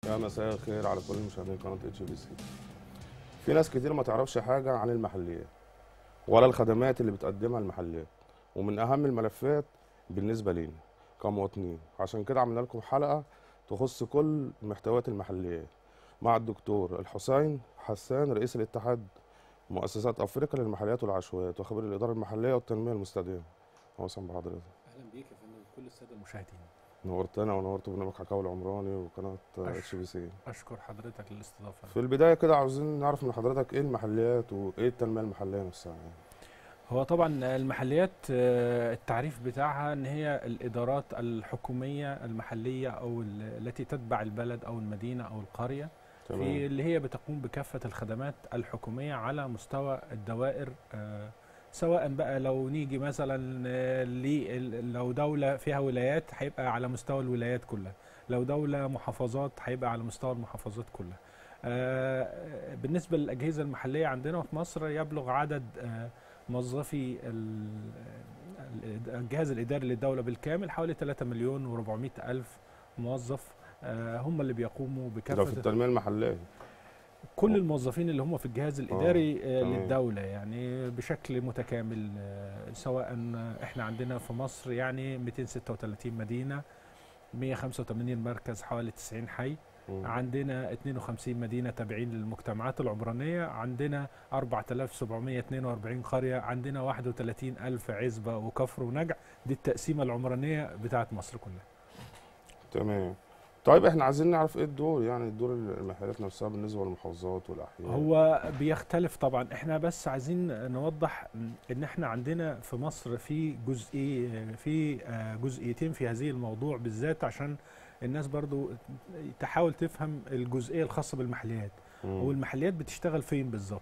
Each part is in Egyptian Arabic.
يا مساء الخير على كل مشاهدين قناه اتش بي سي في ناس كتير ما تعرفش حاجه عن المحليات ولا الخدمات اللي بتقدمها المحلات ومن اهم الملفات بالنسبه لينا كمواطنين عشان كده عملنا لكم حلقه تخص كل محتويات المحليات مع الدكتور الحسين حسان رئيس الاتحاد مؤسسات افريقيا للمحليات والعشوائيات وخبير الاداره المحليه والتنميه المستدامه وسام بحضرتك اهلا بيك يا فندم كل الساده المشاهدين نورتنا ونورت برنامج حكاوي العمراني وقناه أش- اتش بي سي اشكر حضرتك للاستضافه في البدايه كده عاوزين نعرف من حضرتك ايه المحليات وايه التنميه المحليه نفسها يعني. هو طبعا المحليات آه، التعريف بتاعها ان هي الادارات الحكوميه المحليه او ال- التي تتبع البلد او المدينه او القريه في تمام اللي هي بتقوم بكافه الخدمات الحكوميه على مستوى الدوائر آه، سواء بقى لو نيجي مثلا آه، ل- لو دوله فيها ولايات هيبقى على مستوى الولايات كلها لو دوله محافظات هيبقى على مستوى المحافظات كلها آه، بالنسبه للاجهزه المحليه عندنا في مصر يبلغ عدد آه، موظفي ال- ال- الجهاز الاداري للدوله بالكامل حوالي 3 مليون و400 الف موظف آه، هم اللي بيقوموا ده في بكافه التنميه المحليه كل الموظفين اللي هم في الجهاز الاداري آه تمام. للدوله يعني بشكل متكامل آه، سواء احنا عندنا في مصر يعني 236 مدينه 185 مركز حوالي 90 حي مم. عندنا 52 مدينه تابعين للمجتمعات العمرانيه عندنا 4742 قريه عندنا 31000 عزبه وكفر ونجع دي التقسيمه العمرانيه بتاعت مصر كلها تمام طيب احنا عايزين نعرف ايه الدور يعني الدور المحليات نفسها بالنسبه للمحافظات والاحياء هو بيختلف طبعا احنا بس عايزين نوضح ان احنا عندنا في مصر في جزئي في آه، جزئيتين في هذه الموضوع بالذات عشان الناس برضو تحاول تفهم الجزئيه الخاصه بالمحليات مم. والمحليات بتشتغل فين بالظبط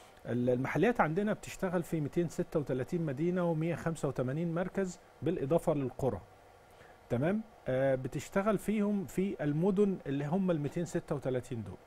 المحليات عندنا بتشتغل في 236 مدينه و185 مركز بالاضافه للقرى تمام آه بتشتغل فيهم في المدن اللي هم ال 236 دول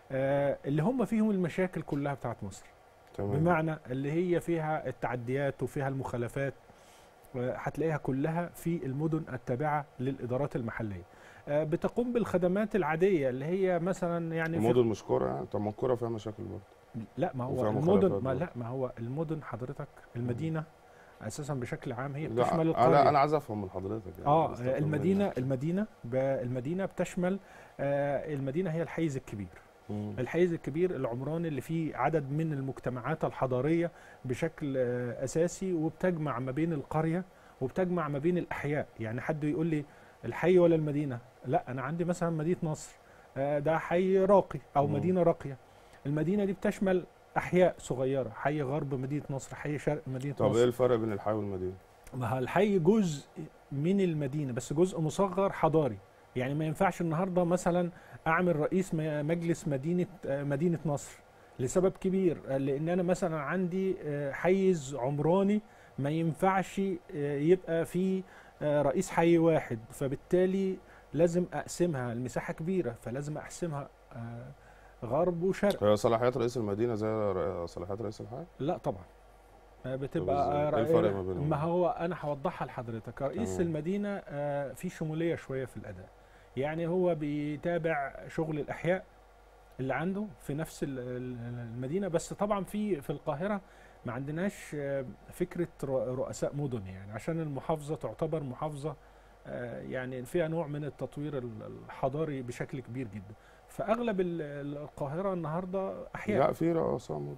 آه اللي هم فيهم المشاكل كلها بتاعت مصر تمام بمعنى اللي هي فيها التعديات وفيها المخالفات آه، هتلاقيها كلها في المدن التابعه للادارات المحليه آه، بتقوم بالخدمات العاديه اللي هي مثلا يعني في المدن مش كوره يعني طب ما الكوره فيها مشاكل برضه لا ما هو وفيها المدن مخالفات ما برضه. لا ما هو المدن حضرتك المدينه اساسا بشكل عام هي لا بتشمل انا القريه انا عايز افهم من حضرتك يعني اه عايز أفهم المدينه منك. المدينه ب- المدينه بتشمل آه المدينه هي الحيز الكبير مم. الحيز الكبير العمراني اللي فيه عدد من المجتمعات الحضاريه بشكل آه اساسي وبتجمع ما بين القريه وبتجمع ما بين الاحياء يعني حد يقول لي الحي ولا المدينه لا انا عندي مثلا مدينه نصر آه ده حي راقي او مم. مدينه راقيه المدينه دي بتشمل احياء صغيره حي غرب مدينه نصر حي شرق مدينه طب نصر ايه الفرق بين الحي والمدينه ما هو الحي جزء من المدينه بس جزء مصغر حضاري يعني ما ينفعش النهارده مثلا اعمل رئيس م- مجلس مدينه آه، مدينه نصر لسبب كبير آه، لان انا مثلا عندي آه، حيز عمراني ما ينفعش آه، يبقى فيه آه، رئيس حي واحد فبالتالي لازم اقسمها المساحه كبيره فلازم اقسمها آه، غرب وشرق هي صلاحيات رئيس المدينه زي ر- صلاحيات رئيس الحي لا طبعا آه، إزاي؟ بتبقى إيه الفرق ما بينهم؟ ما هو انا هوضحها لحضرتك رئيس تمام. المدينه آه، في شموليه شويه في الاداء يعني هو بيتابع شغل الاحياء اللي عنده في نفس ال- ال- المدينه بس طبعا في في القاهره ما عندناش آه، فكره ر- رؤساء مدن يعني عشان المحافظه تعتبر محافظه آه، يعني فيها نوع من التطوير ال- الحضاري بشكل كبير جدا فاغلب ال- ال- القاهره النهارده احياء لا في رؤساء مدن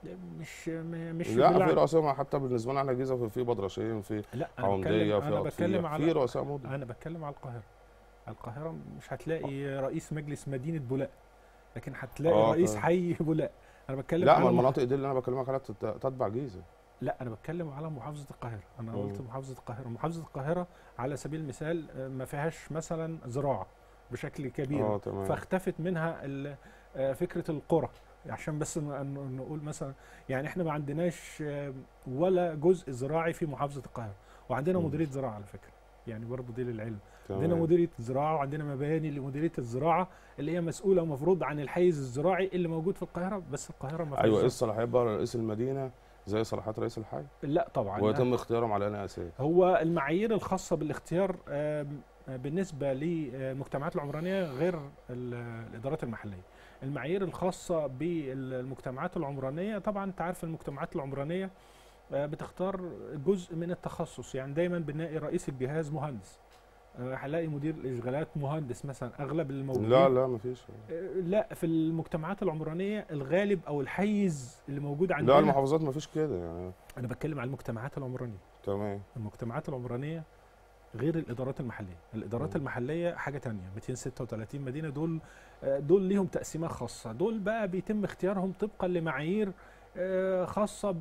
مش م- مش لا بالع- في رؤساء مدن حتى بالنسبه لنا احنا الجيزه في- في بدرشين في لا انا عمديه بتكلم في انا بتكلم أطفية. في على رؤساء مدن انا بتكلم على القاهره القاهره مش هتلاقي رئيس مجلس مدينه بولاق لكن هتلاقي آه، رئيس طبعا. حي بولاق انا بتكلم لا على ما مح- المناطق دي اللي انا بكلمك عليها تت- تتبع جيزه لا انا بتكلم على محافظه القاهره انا مم. قلت محافظه القاهره محافظه القاهره على سبيل المثال آه، ما فيهاش مثلا زراعه بشكل كبير اه تمام فاختفت منها ال- آه، فكره القرى عشان بس ن- ن- نقول مثلا يعني احنا ما عندناش آه، ولا جزء زراعي في محافظه القاهره وعندنا مم. مديريه زراعه على فكره يعني برضه دي للعلم عندنا تمام. مديريه زراعه وعندنا مباني لمديريه الزراعه اللي هي مسؤوله مفروض عن الحيز الزراعي اللي موجود في القاهره بس القاهره ما فيهاش ايوه ايه زراعة. الصلاحيات بقى رئيس المدينه زي صلاحيات رئيس الحي لا طبعا ويتم اختيارهم على انهي اساس هو المعايير الخاصه بالاختيار آم، آه، بالنسبه للمجتمعات العمرانيه غير ال- الادارات المحليه المعايير الخاصه بالمجتمعات العمرانيه طبعا انت عارف المجتمعات العمرانيه آه، بتختار جزء من التخصص يعني دايما بنلاقي رئيس الجهاز مهندس آه، هنلاقي مدير الاشغالات مهندس مثلا اغلب الموجودين لا لا مفيش آه، لا في المجتمعات العمرانيه الغالب او الحيز اللي موجود لا عندنا المحافظات مفيش كده يعني انا بتكلم على المجتمعات العمرانيه تمام المجتمعات العمرانيه غير الادارات المحليه الادارات مم. المحليه حاجه تانية 236 مدينه دول آه، دول ليهم تقسيمه خاصه دول بقى بيتم اختيارهم طبقا لمعايير آه، خاصه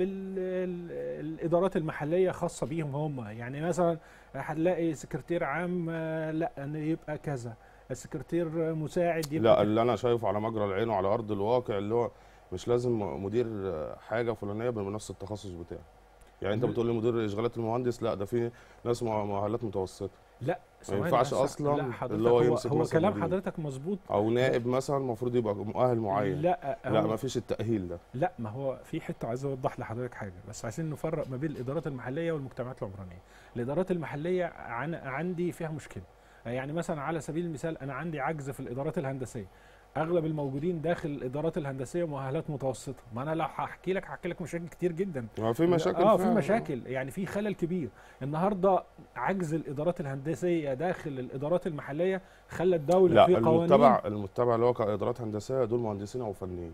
بالادارات المحليه خاصه بيهم هم يعني مثلا هتلاقي سكرتير عام آه، لا ان يبقى كذا السكرتير مساعد يبقى لا كذا. اللي انا شايفه على مجرى العين وعلى ارض الواقع اللي هو مش لازم مدير حاجه فلانيه بنفس التخصص بتاعه يعني انت لا. بتقول لي مدير اشغالات المهندس لا ده في ناس مع- مؤهلات متوسطه لا ثواني ينفعش بس. أصلاً لا حضرتك اللي هو هو, يمسك هو مثلاً كلام مدير. حضرتك مظبوط او نائب مثلا المفروض يبقى مؤهل معين لا لا هو- ما فيش التاهيل ده لا ما هو في حته عايز اوضح لحضرتك حاجه بس عايزين نفرق ما بين الادارات المحليه والمجتمعات العمرانيه الادارات المحليه عن عندي فيها مشكله يعني مثلا على سبيل المثال انا عندي عجز في الادارات الهندسيه اغلب الموجودين داخل الادارات الهندسيه مؤهلات متوسطه ما انا لو هحكي لك هحكي لك مشاكل كتير جدا ما في مشاكل اه في فعلاً. مشاكل يعني في خلل كبير النهارده عجز الادارات الهندسيه داخل الادارات المحليه خلى الدوله لا في قوانين المتبع المتبع اللي هو كادارات هندسيه دول مهندسين او فنيين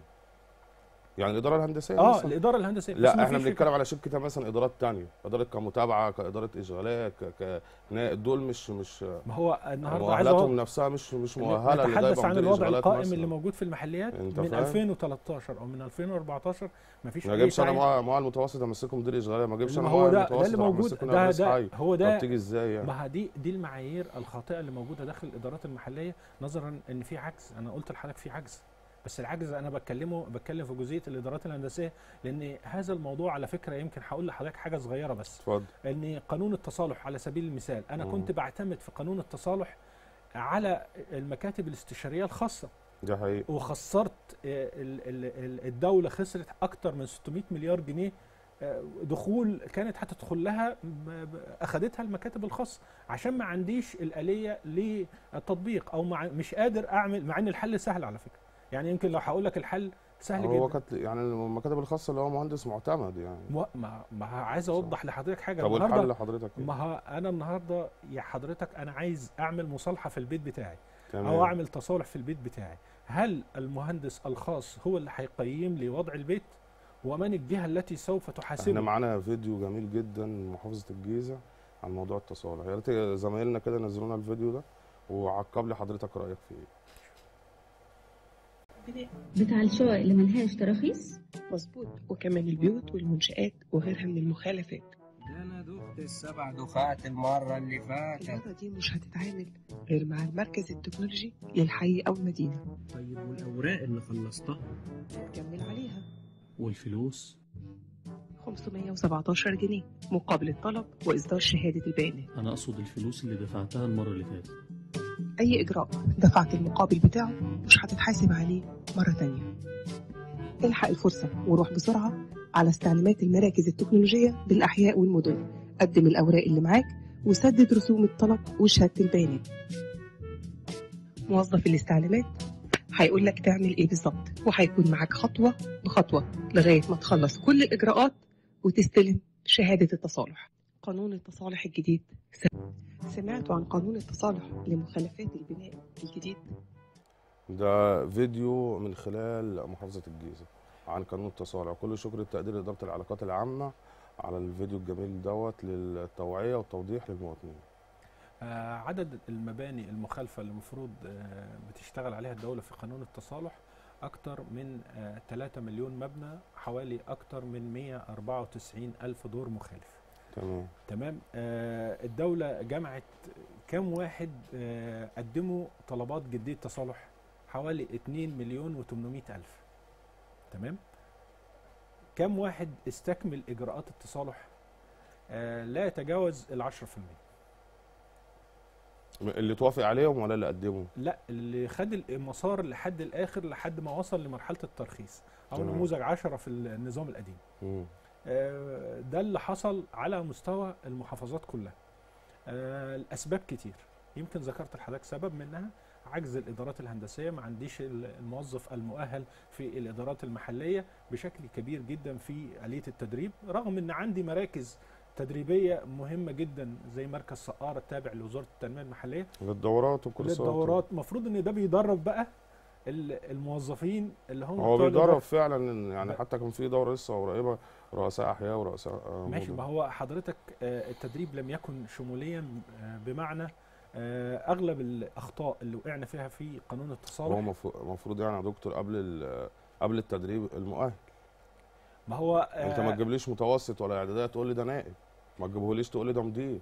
يعني الاداره الهندسيه اه مثلاً. الاداره الهندسيه بس لا ما احنا فيش بنتكلم على شركه مثلا ادارات تانية اداره كمتابعه كاداره اشغالات ك... ك... دول مش مش ما هو النهارده عايز أوضح- مؤهلاتهم نفسها مش مش مؤهله اللي ده نتحدث يبقى عن مدير الوضع إشغالات القائم مثلاً. اللي موجود في المحليات أنت من فاهم؟ 2013 او من 2014 ما فيش ما اي اجيبش انا تعيين. مؤهل مؤهل متوسط امسكه مدير اشغالات ما اجيبش ما انا هو مؤهل ده ده متوسط اللي موجود أمسكه ده رئيس ده حي. هو طب ده تيجي ازاي يعني ما ها دي دي المعايير الخاطئه اللي موجوده داخل الادارات المحليه نظرا ان في عجز انا قلت لحضرتك في عجز بس العجز انا بتكلمه بتكلم في جزئيه الادارات الهندسيه لان هذا الموضوع على فكره يمكن هقول لحضرتك حاجه صغيره بس اتفضل ان قانون التصالح على سبيل المثال انا مم. كنت بعتمد في قانون التصالح على المكاتب الاستشاريه الخاصه ده حقيقي وخسرت آه، ال- ال- ال- الدولة خسرت أكتر من 600 مليار جنيه آه، دخول كانت هتدخل لها ب- ب- أخدتها المكاتب الخاصة عشان ما عنديش الآلية للتطبيق أو مع مش قادر أعمل مع إن الحل سهل على فكرة يعني يمكن لو هقول لك الحل سهل هو جدا كانت يعني المكاتب الخاصه اللي هو مهندس معتمد يعني ما ما ما عايز أوضح لحضرتك حاجة طب النهارده والحل حضرتك إيه؟ ما ها أنا النهارده يا حضرتك أنا عايز أعمل مصالحة في البيت بتاعي تمام. او اعمل تصالح في البيت بتاعي هل المهندس الخاص هو اللي هيقيم لي وضع البيت ومن الجهه التي سوف احنا تحاسبه معانا فيديو جميل جدا من محافظه الجيزه عن موضوع التصالح يا ريت زمايلنا كده ينزلونا الفيديو ده وعقب لي حضرتك رايك فيه ايه بتاع الشقق اللي ملهاش تراخيص مظبوط وكمان البيوت والمنشآت وغيرها من المخالفات ده انا دخت السبع دخات المرة اللي فاتت المرة دي مش هتتعامل غير مع المركز التكنولوجي للحي أو المدينة طيب والاوراق اللي خلصتها هتكمل عليها والفلوس 517 جنيه مقابل الطلب وإصدار شهادة البيانات انا اقصد الفلوس اللي دفعتها المره اللي فاتت أي إجراء دفعت المقابل بتاعه مش هتتحاسب عليه مرة تانية الحق الفرصة وروح بسرعة على استعلامات المراكز التكنولوجية بالأحياء والمدن قدم الأوراق اللي معاك وسدد رسوم الطلب وشهادة البيانات موظف الاستعلامات هيقول لك تعمل ايه بالظبط وهيكون معاك خطوة بخطوة لغاية ما تخلص كل الإجراءات وتستلم شهادة التصالح قانون التصالح الجديد سمعتوا عن قانون التصالح لمخالفات البناء الجديد ده فيديو من خلال محافظه الجيزه عن قانون التصالح كل شكر التقدير لاداره العلاقات العامه على الفيديو الجميل دوت للتوعيه والتوضيح للمواطنين آه، عدد المباني المخالفه اللي المفروض آه، بتشتغل عليها الدوله في قانون التصالح اكتر من آه، 3 مليون مبنى حوالي اكتر من 194 الف دور مخالف تمام تمام آه الدولة جمعت كام واحد آه قدموا طلبات جدية تصالح حوالي 2 مليون و800 ألف تمام كام واحد استكمل إجراءات التصالح آه لا يتجاوز ال 10% اللي توافق عليهم ولا اللي قدموا لا اللي خد المسار لحد الآخر لحد ما وصل لمرحلة الترخيص أو تمام. نموذج 10 في النظام القديم مم. آه، ده اللي حصل على مستوى المحافظات كلها آه، الاسباب كتير يمكن ذكرت لحضرتك سبب منها عجز الادارات الهندسيه ما عنديش ال- الموظف المؤهل في الادارات المحليه بشكل كبير جدا في اليه التدريب رغم ان عندي مراكز تدريبيه مهمه جدا زي مركز سقاره التابع لوزاره التنميه المحليه للدورات والكورسات للدورات المفروض ان ده بيدرب بقى ال- الموظفين اللي هم هو بتوع بيدرب الإدارة. فعلا إن يعني ب- حتى كان في دوره لسه قريبه رؤساء احياء ورؤساء آه، ماشي مدن. ما هو حضرتك آه، التدريب لم يكن شموليا آه، بمعنى آه، اغلب الاخطاء اللي وقعنا فيها في قانون هو التصالح المفروض يعني يا دكتور قبل ال- قبل التدريب المؤهل ما هو انت ما آه، تجيبليش متوسط ولا اعدادات تقول لي ده نائب ما تجيبهوليش تقول لي ده مدير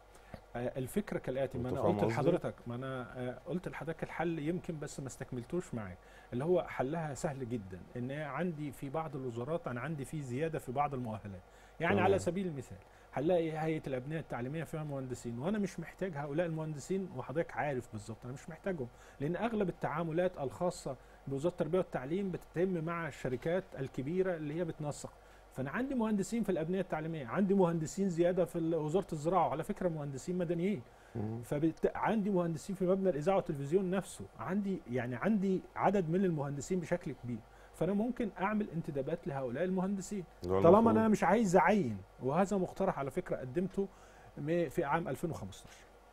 آه، الفكره كالاتي ما أنت انا فاهم قلت قصدي؟ لحضرتك ما انا آه، قلت لحضرتك الحل يمكن بس ما استكملتوش معاك اللي هو حلها سهل جدا ان عندي في بعض الوزارات انا عندي في زياده في بعض المؤهلات يعني تمام. على سبيل المثال هنلاقي هيئه الابنيه التعليميه فيها مهندسين وانا مش محتاج هؤلاء المهندسين وحضرتك عارف بالظبط انا مش محتاجهم لان اغلب التعاملات الخاصه بوزاره التربيه والتعليم بتتم مع الشركات الكبيره اللي هي بتنسق فانا عندي مهندسين في الابنيه التعليميه عندي مهندسين زياده في ال- وزاره الزراعه وعلى فكره مهندسين مدنيين مم. فبت... عندي مهندسين في مبنى الاذاعه والتلفزيون نفسه عندي يعني عندي عدد من المهندسين بشكل كبير فانا ممكن اعمل انتدابات لهؤلاء المهندسين ده طالما المفروض. انا مش عايز اعين وهذا مقترح على فكره قدمته م- في عام 2015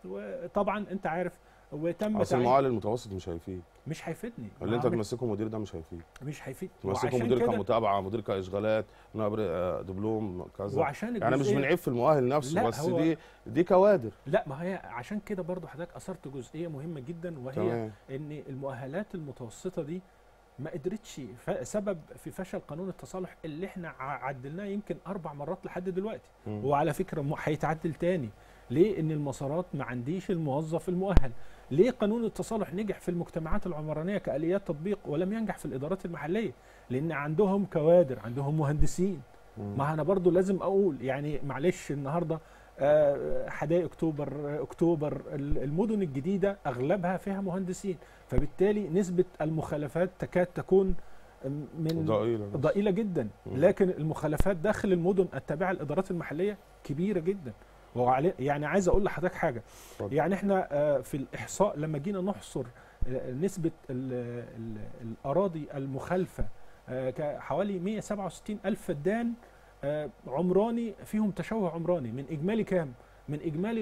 وطبعا انت عارف وتم اصل تعيين المعلم المتوسط مش هيفيد مش هيفيدني اللي انت ما هو تمسكه مدير ده مش هيفيد مش هيفيد تمسكه وعشان مدير كده- كمتابعه مدير كاشغالات نائب آه، دبلوم كذا وعشان يعني مش الجزئية- بنعيب في المؤهل نفسه لا، بس هو- دي دي كوادر لا ما هي عشان كده برضو حضرتك اثرت جزئيه مهمه جدا وهي تمام ان المؤهلات المتوسطه دي ما قدرتش ف- سبب في فشل قانون التصالح اللي احنا ع- عدلناه يمكن اربع مرات لحد دلوقتي مم. وعلى فكره م- هيتعدل تاني ليه ان المسارات ما عنديش الموظف المؤهل ليه قانون التصالح نجح في المجتمعات العمرانيه كاليات تطبيق ولم ينجح في الادارات المحليه لان عندهم كوادر عندهم مهندسين مم. ما انا برضو لازم اقول يعني معلش النهارده آه، حدائق اكتوبر آه، اكتوبر ال- المدن الجديده اغلبها فيها مهندسين فبالتالي نسبه المخالفات تكاد تكون من ضئيله بس. ضئيله جدا مم. لكن المخالفات داخل المدن التابعه للادارات المحليه كبيره جدا وعلي يعني عايز اقول لحضرتك حاجه اتفضل. يعني احنا آه، في الاحصاء لما جينا نحصر آه، نسبه ال ال الاراضي المخالفه آه، ك- حوالي 167 الف فدان آه، عمراني فيهم تشوه عمراني من اجمالي كام من اجمالي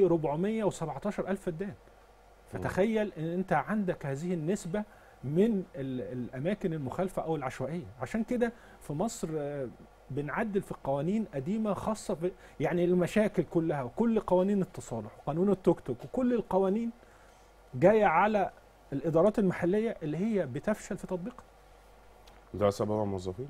417 الف فدان فتخيل ان انت عندك هذه النسبه من ال- الاماكن المخالفه او العشوائيه عشان كده في مصر آه، بنعدل في قوانين قديمه خاصه ب يعني المشاكل كلها وكل قوانين التصالح وقانون التوك توك وكل القوانين جايه على الادارات المحليه اللي هي بتفشل في تطبيقها ده سبب الموظفين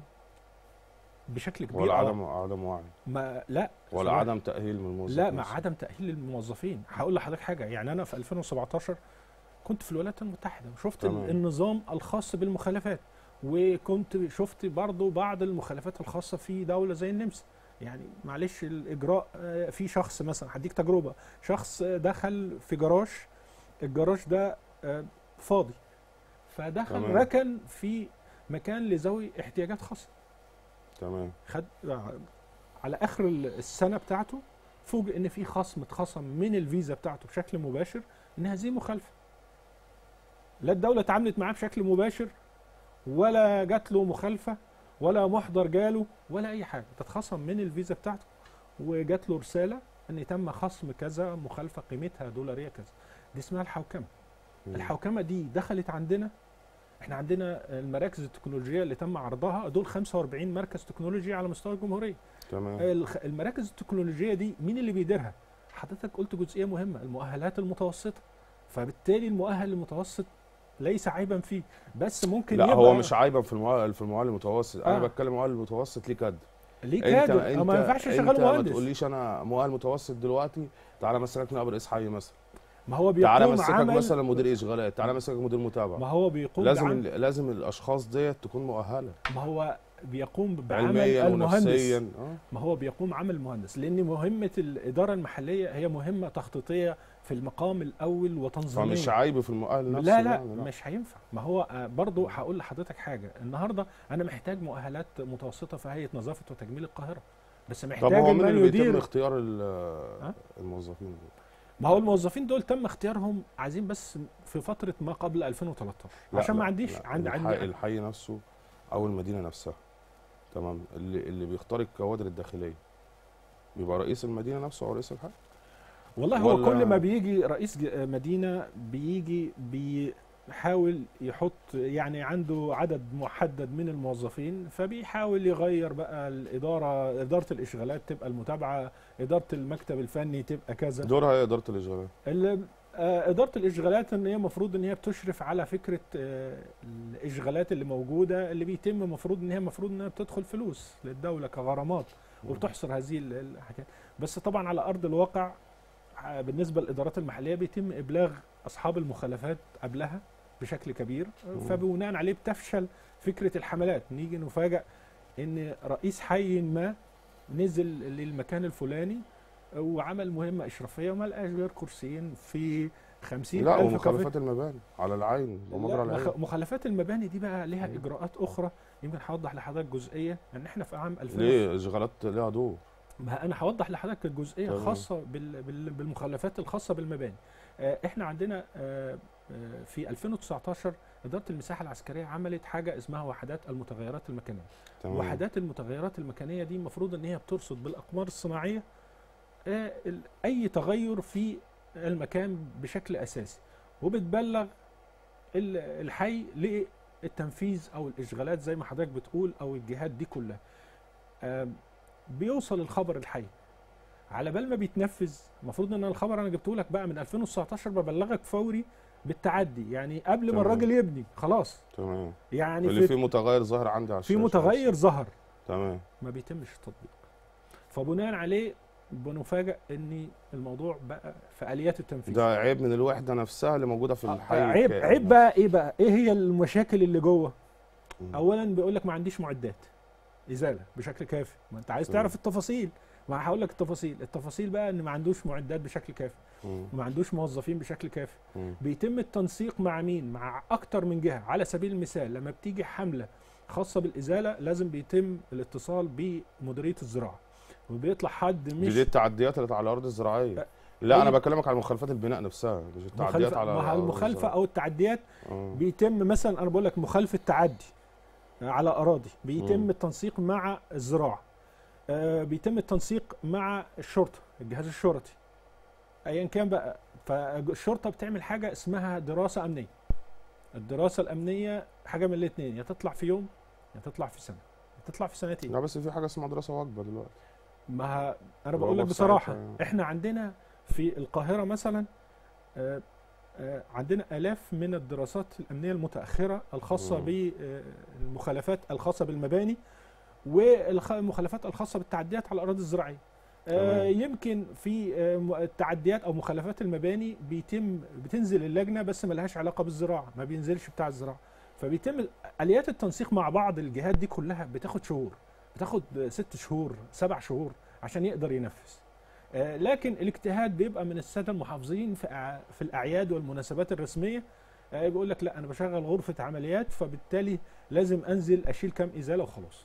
بشكل كبير ولا آه. عدم عدم وعي ما لا ولا صراحة. عدم تاهيل من الموظف لا مع نفسه. عدم تاهيل الموظفين هقول لحضرتك حاجه يعني انا في 2017 كنت في الولايات المتحده وشفت تمام. ال- النظام الخاص بالمخالفات وكنت شفت برضو بعض المخالفات الخاصه في دوله زي النمسا يعني معلش الاجراء آه، في شخص مثلا هديك تجربه شخص آه، دخل في جراج الجراج ده آه، فاضي فدخل تمام. ركن في مكان لذوي احتياجات خاصه تمام خد على اخر السنه بتاعته فوجئ ان في خصم اتخصم من الفيزا بتاعته بشكل مباشر ان هذه مخالفه لا الدوله اتعاملت معاه بشكل مباشر ولا جات له مخالفه ولا محضر جاله ولا اي حاجه ده اتخصم من الفيزا بتاعته وجات له رساله ان تم خصم كذا مخالفه قيمتها دولاريه كذا دي اسمها الحوكمه مم. الحوكمه دي دخلت عندنا احنا عندنا المراكز التكنولوجيه اللي تم عرضها دول 45 مركز تكنولوجي على مستوى الجمهوريه تمام الخ- المراكز التكنولوجيه دي مين اللي بيديرها حضرتك قلت جزئيه مهمه المؤهلات المتوسطه فبالتالي المؤهل المتوسط ليس عيبا فيه بس ممكن لا يبقى هو مش عيبا في المؤهل في المؤهل المتوسط انا آه. بتكلم مؤهل المتوسط ليه كادر ليه انت كادر انت أو ما ينفعش انت يشغل ما مهندس تقوليش انا مؤهل متوسط دلوقتي تعالى مسكك نائب رئيس حي مثلا ما هو تعالى بيقوم مسكك عمل مثلا مدير اشغالات تعالى مسكك مدير ما متابعه هو بيقوم لازم بعمل ال- لازم الاشخاص ديت تكون مؤهله ما هو بيقوم بعمل علميا المهندس ونفسيا اه ما هو بيقوم عمل مهندس لان مهمه الاداره المحليه هي مهمه تخطيطيه في المقام الاول وتنظيميه فمش عيب في المؤهل نفسه لا لا يعني مش هينفع ما هو آه، برضو هقول لحضرتك حاجه النهارده انا محتاج مؤهلات متوسطه في هيئه نظافه وتجميل القاهره بس طب محتاج هو مين من اللي بيتم يدير اختيار ال- الموظفين دول؟ ما هو الموظفين دول تم اختيارهم عايزين بس في فتره ما قبل 2013 لا، عشان ما لا، عنديش لا، عند الحي, عندي الحي نفسه او المدينه نفسها تمام اللي اللي بيختار الكوادر الداخليه بيبقى رئيس المدينه نفسه او رئيس الحي والله هو ولا- كل ما بيجي رئيس ج- مدينه بيجي بيحاول يحط يعني عنده عدد محدد من الموظفين فبيحاول يغير بقى الاداره اداره الاشغالات تبقى المتابعه اداره المكتب الفني تبقى كذا دورها هي اداره الاشغالات ال- آه، اداره الاشغالات ان هي المفروض ان هي بتشرف على فكره آه، الاشغالات اللي موجوده اللي بيتم المفروض ان هي المفروض انها بتدخل فلوس للدوله كغرامات وبتحصر هذه ال- الحاجات بس طبعا على ارض الواقع آه، بالنسبه للادارات المحليه بيتم ابلاغ اصحاب المخالفات قبلها بشكل كبير مم. فبناء عليه بتفشل فكره الحملات نيجي نفاجئ ان رئيس حي ما نزل للمكان الفلاني وعمل مهمه اشرافيه وما لقاش غير كرسيين في 50 لا ألف ومخالفات المباني على العين ومجرى لا، العين مخ- مخالفات المباني دي بقى ليها مم. اجراءات اخرى يمكن هوضح لحضرتك جزئيه ان احنا في عام 2000 ليه اشغالات ليها دور ما انا هوضح لحضرتك الجزئيه تمام. الخاصه بال- بال- بالمخالفات الخاصه بالمباني آه، احنا عندنا آه، آه، في 2019 اداره المساحه العسكريه عملت حاجه اسمها وحدات المتغيرات المكانيه تمام وحدات المتغيرات المكانيه دي المفروض ان هي بترصد بالاقمار الصناعيه آه، ال- اي تغير في المكان بشكل اساسي وبتبلغ ال- الحي للتنفيذ او الاشغالات زي ما حضرتك بتقول او الجهات دي كلها آم، بيوصل الخبر الحي على بال ما بيتنفذ المفروض ان الخبر انا جبته لك بقى من 2019 ببلغك فوري بالتعدي يعني قبل ما تمام. الراجل يبني خلاص تمام يعني اللي في, فيه متغير ظاهر عندي على في الشاشة متغير ظهر تمام ما بيتمش التطبيق فبناء عليه بنفاجئ ان الموضوع بقى في اليات التنفيذ ده عيب من الوحده نفسها اللي موجوده في الحي عيب الكائن عيب نفسه. بقى ايه بقى ايه هي المشاكل اللي جوه مم. اولا بيقول لك ما عنديش معدات ازاله بشكل كافي ما انت عايز مم. تعرف التفاصيل ما هقول لك التفاصيل التفاصيل بقى ان ما عندوش معدات بشكل كافي مم. وما عندوش موظفين بشكل كافي مم. بيتم التنسيق مع مين مع اكتر من جهه على سبيل المثال لما بتيجي حمله خاصه بالازاله لازم بيتم الاتصال بمديريه الزراعه وبيطلع حد دي, مش دي التعديات اللي على الارض الزراعيه لا. لا أي- انا بكلمك على مخالفات البناء نفسها مش التعديات مخالفه على ما هو الأرض المخالفه الزراعية. او التعديات آه. بيتم مثلا انا بقول لك مخالفه تعدي على اراضي بيتم مم. التنسيق مع الزراعه آه، بيتم التنسيق مع الشرطه الجهاز الشرطي ايا كان بقى فالشرطه بتعمل حاجه اسمها دراسه امنيه الدراسه الامنيه حاجه من الاثنين يا تطلع في يوم يا تطلع في سنه يا تطلع في سنتين لا بس في حاجه اسمها دراسه واجبه دلوقتي ما ه- انا اللي بقول هو لك في بصراحه ساعتها يعني. احنا عندنا في القاهره مثلا آه، آه، عندنا الاف من الدراسات الامنيه المتاخره الخاصه مم. بالمخالفات الخاصه بالمباني والمخالفات الخاصه بالتعديات على الاراضي الزراعيه آه، تمام. يمكن في آه، م- التعديات او مخالفات المباني بيتم بتنزل اللجنه بس ملهاش علاقه بالزراعه ما بينزلش بتاع الزراعه فبيتم اليات التنسيق مع بعض الجهات دي كلها بتاخد شهور بتاخد ست شهور سبع شهور عشان يقدر ينفذ آه، لكن الاجتهاد بيبقى من الساده المحافظين في أع- في الاعياد والمناسبات الرسميه آه، بيقول لك لا انا بشغل غرفه عمليات فبالتالي لازم انزل اشيل كام ازاله وخلاص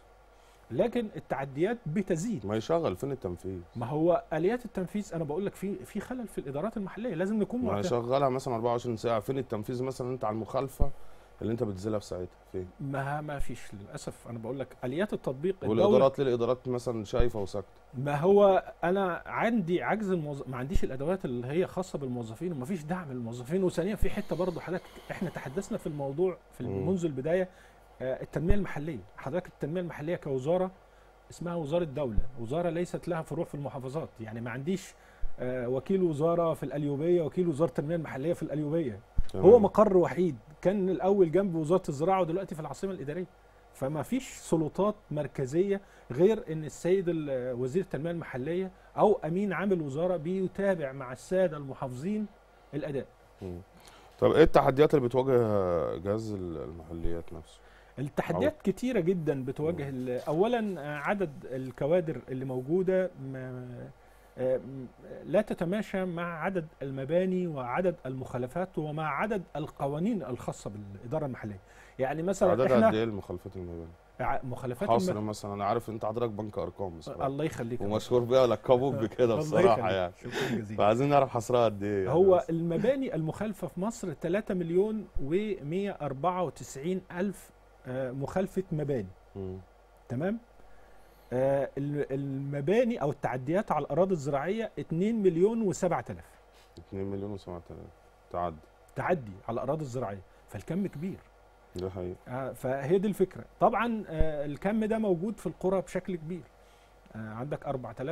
لكن التعديات بتزيد ما يشغل فين التنفيذ ما هو اليات التنفيذ انا بقول لك في في خلل في الادارات المحليه لازم نكون ما معترف يشغلها مثلا 24 ساعه فين التنفيذ مثلا انت على المخالفه اللي انت بتنزلها في ساعتها فين ما ما فيش للاسف انا بقول لك اليات التطبيق الدولة والادارات ليه الادارات مثلا شايفه وساكته ما هو انا عندي عجز الموظف ما عنديش الادوات اللي هي خاصه بالموظفين وما فيش دعم للموظفين وثانيا في حته برضه حضرتك احنا تحدثنا في الموضوع في مم. منذ البدايه آه، التنميه المحليه حضرتك التنميه المحليه كوزاره اسمها وزاره دوله وزاره ليست لها فروع في المحافظات يعني ما عنديش آه، وكيل وزاره في القليوبيه وكيل وزاره التنميه المحليه في القليوبيه هو تمام. مقر وحيد كان الاول جنب وزاره الزراعه ودلوقتي في العاصمه الاداريه فما فيش سلطات مركزيه غير ان السيد ال- وزير التنميه المحليه او امين عام الوزاره بيتابع مع الساده المحافظين الاداء مم. طب ايه التحديات اللي بتواجه جهاز المحليات نفسه التحديات كتيره جدا بتواجه ال- اولا آه، عدد الكوادر اللي موجوده ما آه، م- لا تتماشى مع عدد المباني وعدد المخالفات ومع عدد القوانين الخاصه بالاداره المحليه يعني مثلا عددها قد احنا ايه المخالفات المباني؟ ع- مخالفات حاصر الم... مثلا انا عارف انت حضرتك بنك ارقام بصراحه الله يخليك يا ومشهور بيها ولقبوك بكده الله بصراحه يخليك. يعني شكرا جزيلا فعايزين نعرف حصرها قد ايه يعني هو بس. المباني المخالفه في مصر 3 مليون و194 الف آه، مخالفه مباني مم. تمام آه، ال- المباني او التعديات على الاراضي الزراعيه 2 مليون و7000 2 مليون و7000 تعدي تعدي على الاراضي الزراعيه فالكم كبير ده حقيقي آه، فهي دي الفكره طبعا آه، الكم ده موجود في القرى بشكل كبير آه، عندك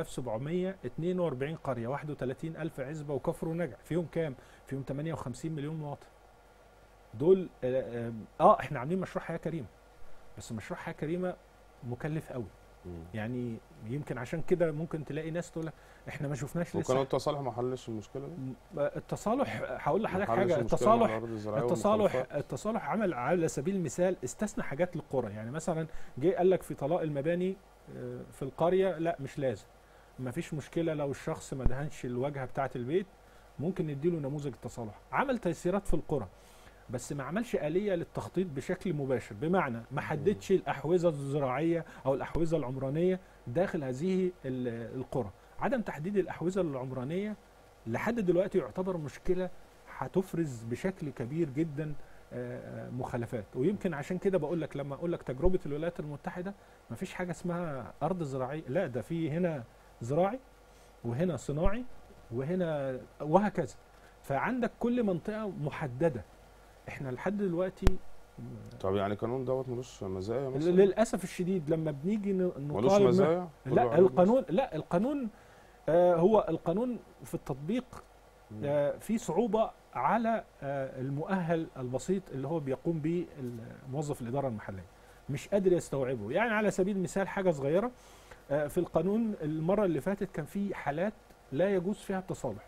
4742 قريه 31000 عزبه وكفر ونجع فيهم كام فيهم 58 مليون مواطن دول اه, آه, آه احنا عاملين مشروع حياه كريمه بس مشروع حياه كريمه مكلف قوي مم. يعني يمكن عشان كده ممكن تلاقي ناس تقول لك احنا ما شفناش وكان لسه التصالح ما حلش المشكله دي م- التصالح هقول لحضرتك ما حلش حاجه المشكلة مع التصالح الأراضي الزراعية التصالح والمخالفات؟ التصالح عمل على سبيل المثال استثنى حاجات للقرى يعني مثلا جه قال لك في طلاق المباني آه، في القريه لا مش لازم ما فيش مشكله لو الشخص ما دهنش الواجهه بتاعه البيت ممكن نديله نموذج التصالح عمل تيسيرات في القرى بس ما عملش آلية للتخطيط بشكل مباشر بمعنى ما حددش الأحوزة الزراعية أو الأحوزة العمرانية داخل هذه ال- القرى عدم تحديد الأحوزة العمرانية لحد دلوقتي يعتبر مشكلة هتفرز بشكل كبير جدا آه، آه، مخالفات ويمكن عشان كده بقول لك لما اقول لك تجربه الولايات المتحده ما فيش حاجه اسمها ارض زراعيه لا ده في هنا زراعي وهنا صناعي وهنا وهكذا فعندك كل منطقه محدده احنا لحد دلوقتي طب يعني القانون دوت ملوش مزايا مثلا للاسف الشديد لما بنيجي ن- ملوش نقارن مزايا كله لا عيوب بس. القانون لا القانون آه هو القانون في التطبيق مم. آه في صعوبة على آه المؤهل البسيط اللي هو بيقوم به موظف الإدارة المحلية مش قادر يستوعبه يعني على سبيل المثال حاجة صغيرة آه في القانون المرة اللي فاتت كان في حالات لا يجوز فيها التصالح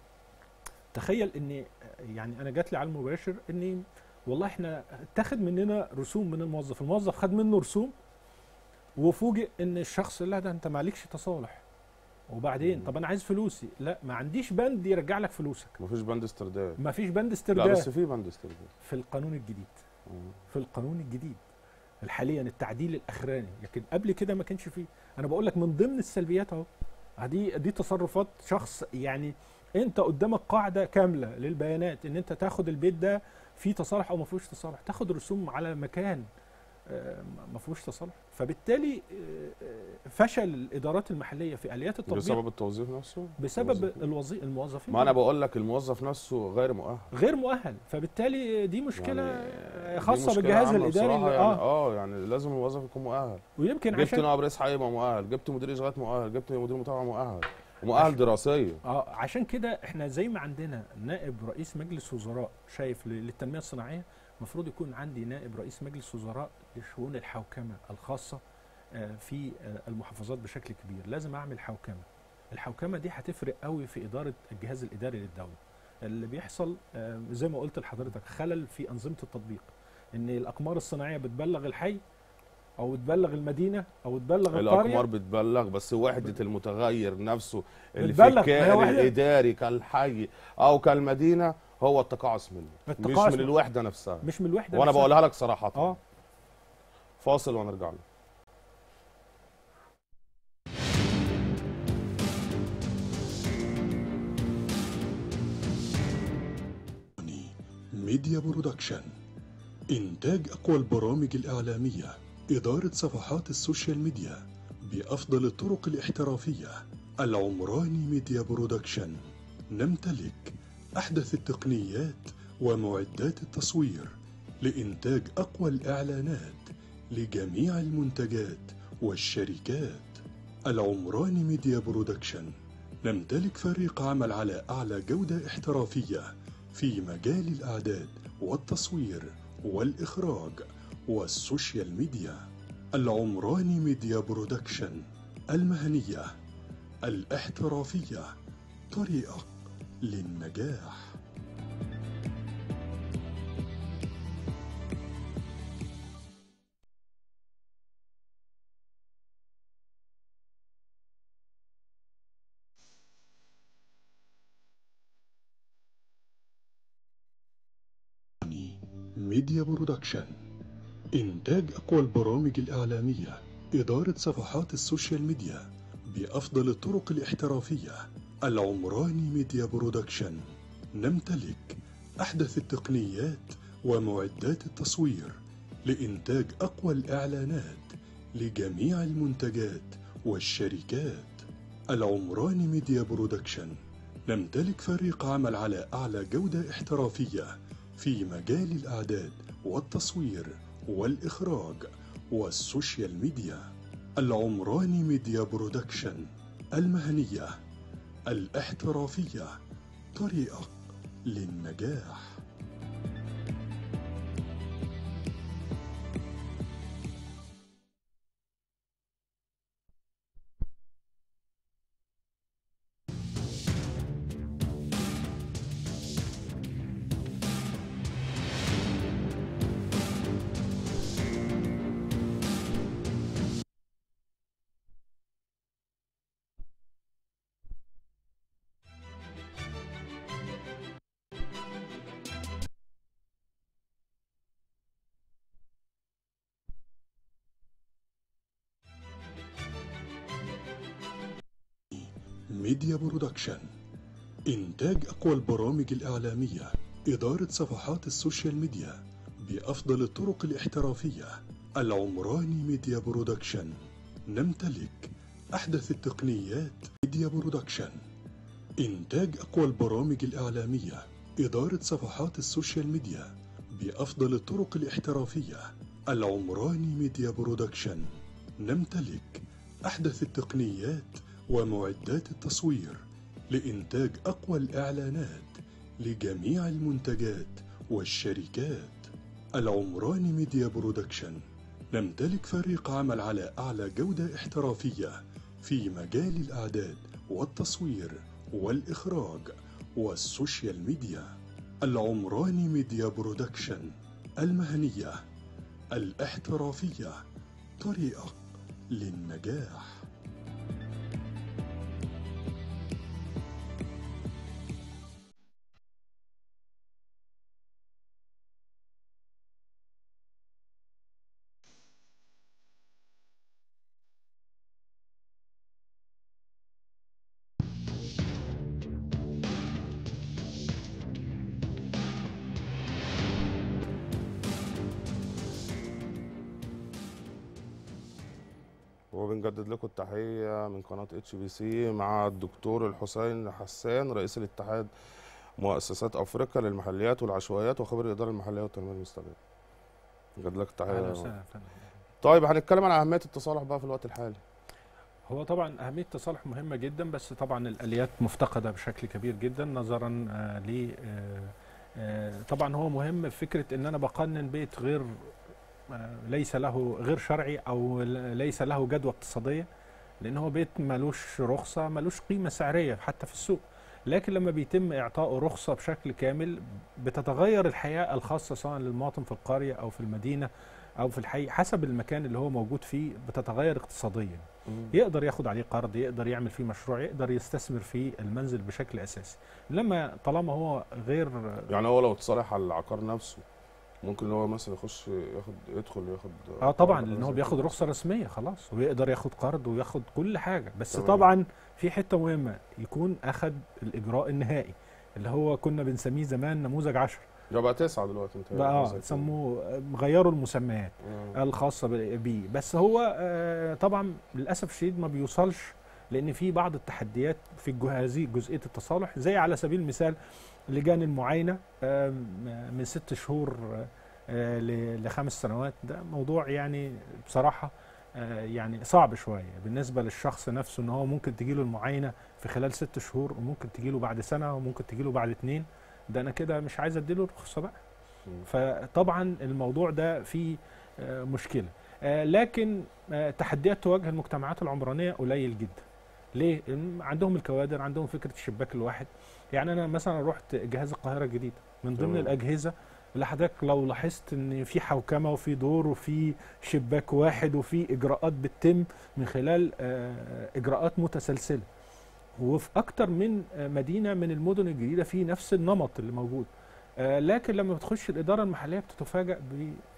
تخيل ان يعني انا جات لي على المباشر ان والله احنا اتخذ مننا رسوم من الموظف الموظف خد منه رسوم وفوجئ ان الشخص لا ده انت معلكش تصالح وبعدين مم. طب انا عايز فلوسي لا ما عنديش بند يرجع لك فلوسك مفيش بند استرداد ما فيش بند لا استرداد بس في بند استرداد في القانون الجديد مم. في القانون الجديد حاليا التعديل الاخراني لكن قبل كده ما كانش فيه انا بقول لك من ضمن السلبيات اهو دي دي تصرفات شخص يعني انت قدامك قاعده كامله للبيانات ان انت تاخد البيت ده فيه تصالح او ما فيهوش تصالح تاخد رسوم على مكان آه، ما فيهوش تصالح فبالتالي آه، آه، فشل الادارات المحليه في اليات التطبيق بسبب التوظيف نفسه بسبب الموظفين. الوظي... الموظفين ما انا بقول لك الموظف نفسه غير مؤهل غير مؤهل فبالتالي دي مشكله يعني دي خاصه مشكلة بالجهاز عامة الاداري بصراحة اللي- يعني اه اه يعني لازم الموظف يكون مؤهل ويمكن جبت عشان نائب رئيس حي يبقى مؤهل جبت مدير اشغالات مؤهل جبت مدير متابعه مؤهل ومؤهل دراسيا اه عشان كده احنا زي ما عندنا نائب رئيس مجلس وزراء شايف ل- للتنميه الصناعيه المفروض يكون عندي نائب رئيس مجلس وزراء لشؤون الحوكمه الخاصه آه، في آه، المحافظات بشكل كبير لازم اعمل حوكمه الحوكمه دي هتفرق قوي في اداره الجهاز الاداري للدوله اللي بيحصل آه، زي ما قلت لحضرتك خلل في انظمه التطبيق ان الاقمار الصناعيه بتبلغ الحي او تبلغ المدينه او تبلغ الاقمار القريه بتبلغ بس وحده المتغير نفسه اللي بتبلغ، في ما هي الكائن وحدة. الاداري كالحي او كالمدينه هو التقاعس منه مش التقاعس من من- الوحده نفسها مش من الوحده وانا نفسها. بقولها لك صراحه اه فاصل ونرجع له ميديا برودكشن إنتاج أقوى البرامج الإعلامية إدارة صفحات السوشيال ميديا بأفضل الطرق الاحترافية العمراني ميديا برودكشن نمتلك أحدث التقنيات ومعدات التصوير لإنتاج أقوى الإعلانات لجميع المنتجات والشركات العمراني ميديا برودكشن نمتلك فريق عمل على أعلى جودة احترافية في مجال الإعداد والتصوير والإخراج والسوشيال ميديا العمراني ميديا برودكشن المهنية الاحترافية طريقة للنجاح ميديا برودكشن إنتاج أقوى البرامج الإعلامية إدارة صفحات السوشيال ميديا بأفضل الطرق الاحترافية العمراني ميديا برودكشن نمتلك أحدث التقنيات ومعدات التصوير لإنتاج أقوى الإعلانات لجميع المنتجات والشركات العمراني ميديا برودكشن نمتلك فريق عمل على أعلى جودة احترافية في مجال الإعداد والتصوير والإخراج والسوشيال ميديا العمراني ميديا برودكشن المهنية الاحترافية طريقة للنجاح ميديا برودكشن إنتاج أقوى البرامج الإعلامية إدارة صفحات السوشيال ميديا بأفضل الطرق الاحترافية العمراني ميديا برودكشن نمتلك أحدث التقنيات ميديا برودكشن إنتاج أقوى البرامج الإعلامية إدارة صفحات السوشيال ميديا بأفضل الطرق الاحترافية العمراني ميديا برودكشن نمتلك أحدث التقنيات ومعدات التصوير لإنتاج أقوى الإعلانات لجميع المنتجات والشركات العمراني ميديا برودكشن نمتلك فريق عمل على أعلى جودة احترافية في مجال الإعداد والتصوير والإخراج والسوشيال ميديا العمراني ميديا برودكشن المهنية الاحترافية طريقة للنجاح وبنجدد لكم التحية من قناة اتش بي سي مع الدكتور الحسين حسان رئيس الاتحاد مؤسسات افريقيا للمحليات والعشوائيات وخبير الاداره المحليه والتنميه المستدامه. نجدد لك اهلا التحية وسهلا فندم. طيب هنتكلم عن اهميه التصالح بقى في الوقت الحالي. هو طبعا اهميه التصالح مهمه جدا بس طبعا الاليات مفتقده بشكل كبير جدا نظرا آه ل آه، آه، طبعا هو مهم في فكره ان انا بقنن بيت غير آه، ليس له غير شرعي او ل- ليس له جدوى اقتصاديه لان هو بيت ملوش رخصه ملوش قيمه سعريه حتى في السوق لكن لما بيتم اعطائه رخصه بشكل كامل بتتغير الحياه الخاصه سواء للمواطن في القريه او في المدينه او في الحي حسب المكان اللي هو موجود فيه بتتغير اقتصاديا يقدر ياخد عليه قرض يقدر يعمل فيه مشروع يقدر يستثمر في المنزل بشكل اساسي لما طالما هو غير يعني هو لو اتصالح على العقار نفسه ممكن ان هو مثلا يخش ياخد يدخل ياخد اه طبعا قرض لان هو زي بياخد كده. رخصه رسميه خلاص ويقدر ياخد قرض وياخد كل حاجه بس تمام. طبعا في حته مهمه يكون اخد الاجراء النهائي اللي هو كنا بنسميه زمان نموذج 10 ده بقى تسعه دلوقتي انت بقى اه سموه غيروا المسميات الخاصه ب- بيه بس هو آه، طبعا للاسف الشديد ما بيوصلش لان في بعض التحديات في الجه- هذه جزئيه التصالح زي على سبيل المثال لجان المعاينه آم، من ست شهور آه، ل- لخمس سنوات ده موضوع يعني بصراحه آه، يعني صعب شويه بالنسبه للشخص نفسه ان هو ممكن تجيله المعاينه في خلال ست شهور وممكن تجيله بعد سنه وممكن تجيله بعد اتنين ده انا كده مش عايز اديله الرخصه بقى فطبعا الموضوع ده فيه آه، مشكله آه، لكن آه، تحديات تواجه المجتمعات العمرانيه قليل جدا ليه إن عندهم الكوادر عندهم فكره الشباك الواحد يعني انا مثلا رحت جهاز القاهره الجديده من ضمن تمام. الاجهزه اللي حضرتك لو لاحظت ان في حوكمه وفي دور وفي شباك واحد وفي اجراءات بتتم من خلال آه، اجراءات متسلسله وفي اكتر من آه، مدينه من المدن الجديده في نفس النمط اللي موجود آه، لكن لما بتخش الاداره المحليه بتتفاجئ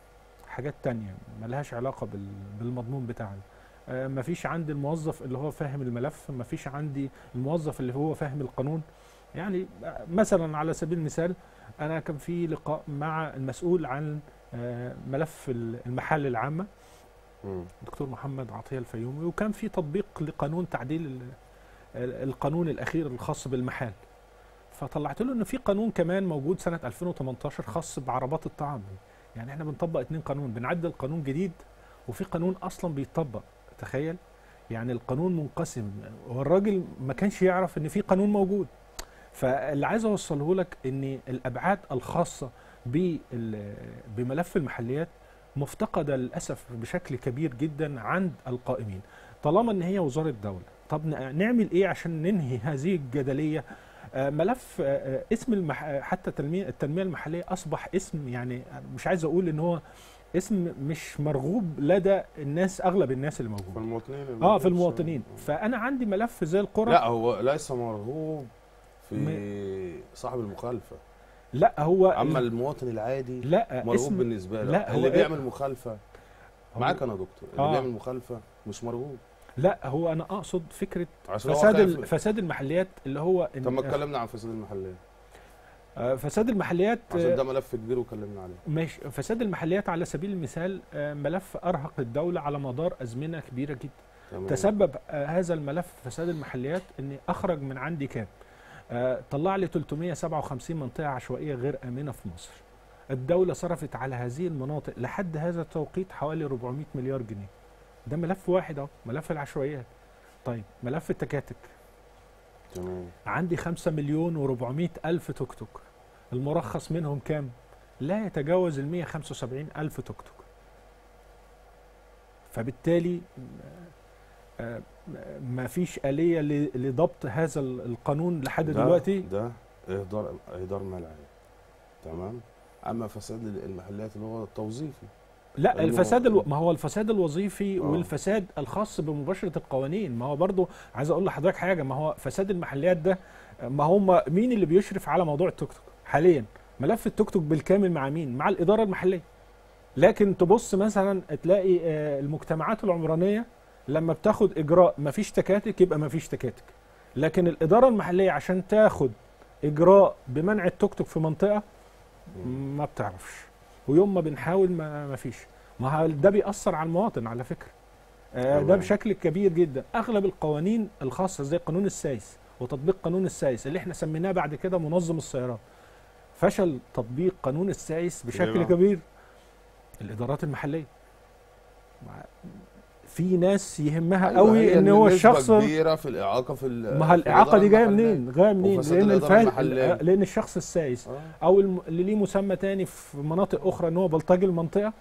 حاجات تانية ملهاش علاقة بال- بالمضمون بتاعنا آه، مفيش عندي الموظف اللي هو فاهم الملف مفيش عندي الموظف اللي هو فاهم القانون يعني آه، مثلا على سبيل المثال انا كان في لقاء مع المسؤول عن آه، ملف ال- المحال العامة مم. دكتور محمد عطية الفيومي وكان في تطبيق لقانون تعديل ال- ال- القانون الأخير الخاص بالمحال فطلعت له ان في قانون كمان موجود سنة 2018 خاص بعربات الطعام يعني احنا بنطبق اتنين قانون بنعدل قانون جديد وفي قانون اصلا بيطبق تخيل يعني القانون منقسم والراجل ما كانش يعرف ان في قانون موجود فاللي عايز اوصله لك ان الابعاد الخاصه بال- بملف المحليات مفتقده للاسف بشكل كبير جدا عند القائمين طالما ان هي وزاره دوله طب ن- نعمل ايه عشان ننهي هذه الجدليه آه، ملف آه، آه، اسم المح... آه، حتى التنميه التنميه المحليه اصبح اسم يعني مش عايز اقول ان هو اسم مش مرغوب لدى الناس اغلب الناس اللي في موجوده المواطنين اه في المواطنين فانا عندي ملف زي القرى لا هو ليس مرغوب في صاحب المخالفه لا هو اما المواطن العادي لا مرغوب اسم بالنسبه له لا، هو اللي إيه؟ بيعمل مخالفه هو- معاك انا دكتور اللي آه. بيعمل مخالفه مش مرغوب لا هو انا اقصد فكره عشان هو فساد خايف- ال- فساد المحليات اللي هو إن- طب ما اتكلمنا عن فساد المحلات آه، فساد المحليات عشان ده آه، ملف كبير وكلمنا عليه ماشي فساد المحليات على سبيل المثال آه، ملف ارهق الدوله على مدار ازمنه كبيره جدا تمام تسبب آه، هذا الملف فساد المحليات ان اخرج من عندي كام آه، طلع لي 357 منطقه عشوائيه غير امنه في مصر الدوله صرفت على هذه المناطق لحد هذا التوقيت حوالي 400 مليار جنيه ده ملف واحد اهو ملف العشوائيات طيب ملف التكاتك تمام عندي 5 مليون و400 ألف توك توك المرخص منهم كام؟ لا يتجاوز ال 175 ألف توك توك فبالتالي آه، آه، ما فيش آلية ل- لضبط هذا ال- القانون لحد ده- دلوقتي ده اهدار اهدار مال عام تمام اما فساد المحلات اللي هو التوظيفي لا أيوة. الفساد الو... ما هو الفساد الوظيفي آه. والفساد الخاص بمباشرة القوانين ما هو برضو عايز اقول لحضرتك حاجة ما هو فساد المحليات ده ما هم مين اللي بيشرف على موضوع التوك توك حاليا ملف التوك توك بالكامل مع مين مع الإدارة المحلية لكن تبص مثلا تلاقي آه، المجتمعات العمرانية لما بتاخد إجراء ما فيش تكاتك يبقى ما فيش تكاتك لكن الإدارة المحلية عشان تاخد إجراء بمنع التوك توك في منطقة ما بتعرفش ويوم ما بنحاول ما, ما فيش ما هو ده بيأثر على المواطن على فكرة آه ده تمام. بشكل كبير جدا أغلب القوانين الخاصة زي قانون السايس وتطبيق قانون السايس اللي احنا سميناه بعد كده منظم السيارات فشل تطبيق قانون السايس بشكل بقى؟ كبير الإدارات المحلية مع- في ناس يهمها أيوة، قوي هي ان هو نسبة الشخص كبيره في الاعاقه في ال- ما في هي الاعاقه دي جايه الإدارة منين جايه منين وفساد لان الإدارة الفا... المحلية. لان الشخص السايس آه. او الم... اللي ليه مسمى تاني في مناطق اخرى ان هو بلطجي المنطقه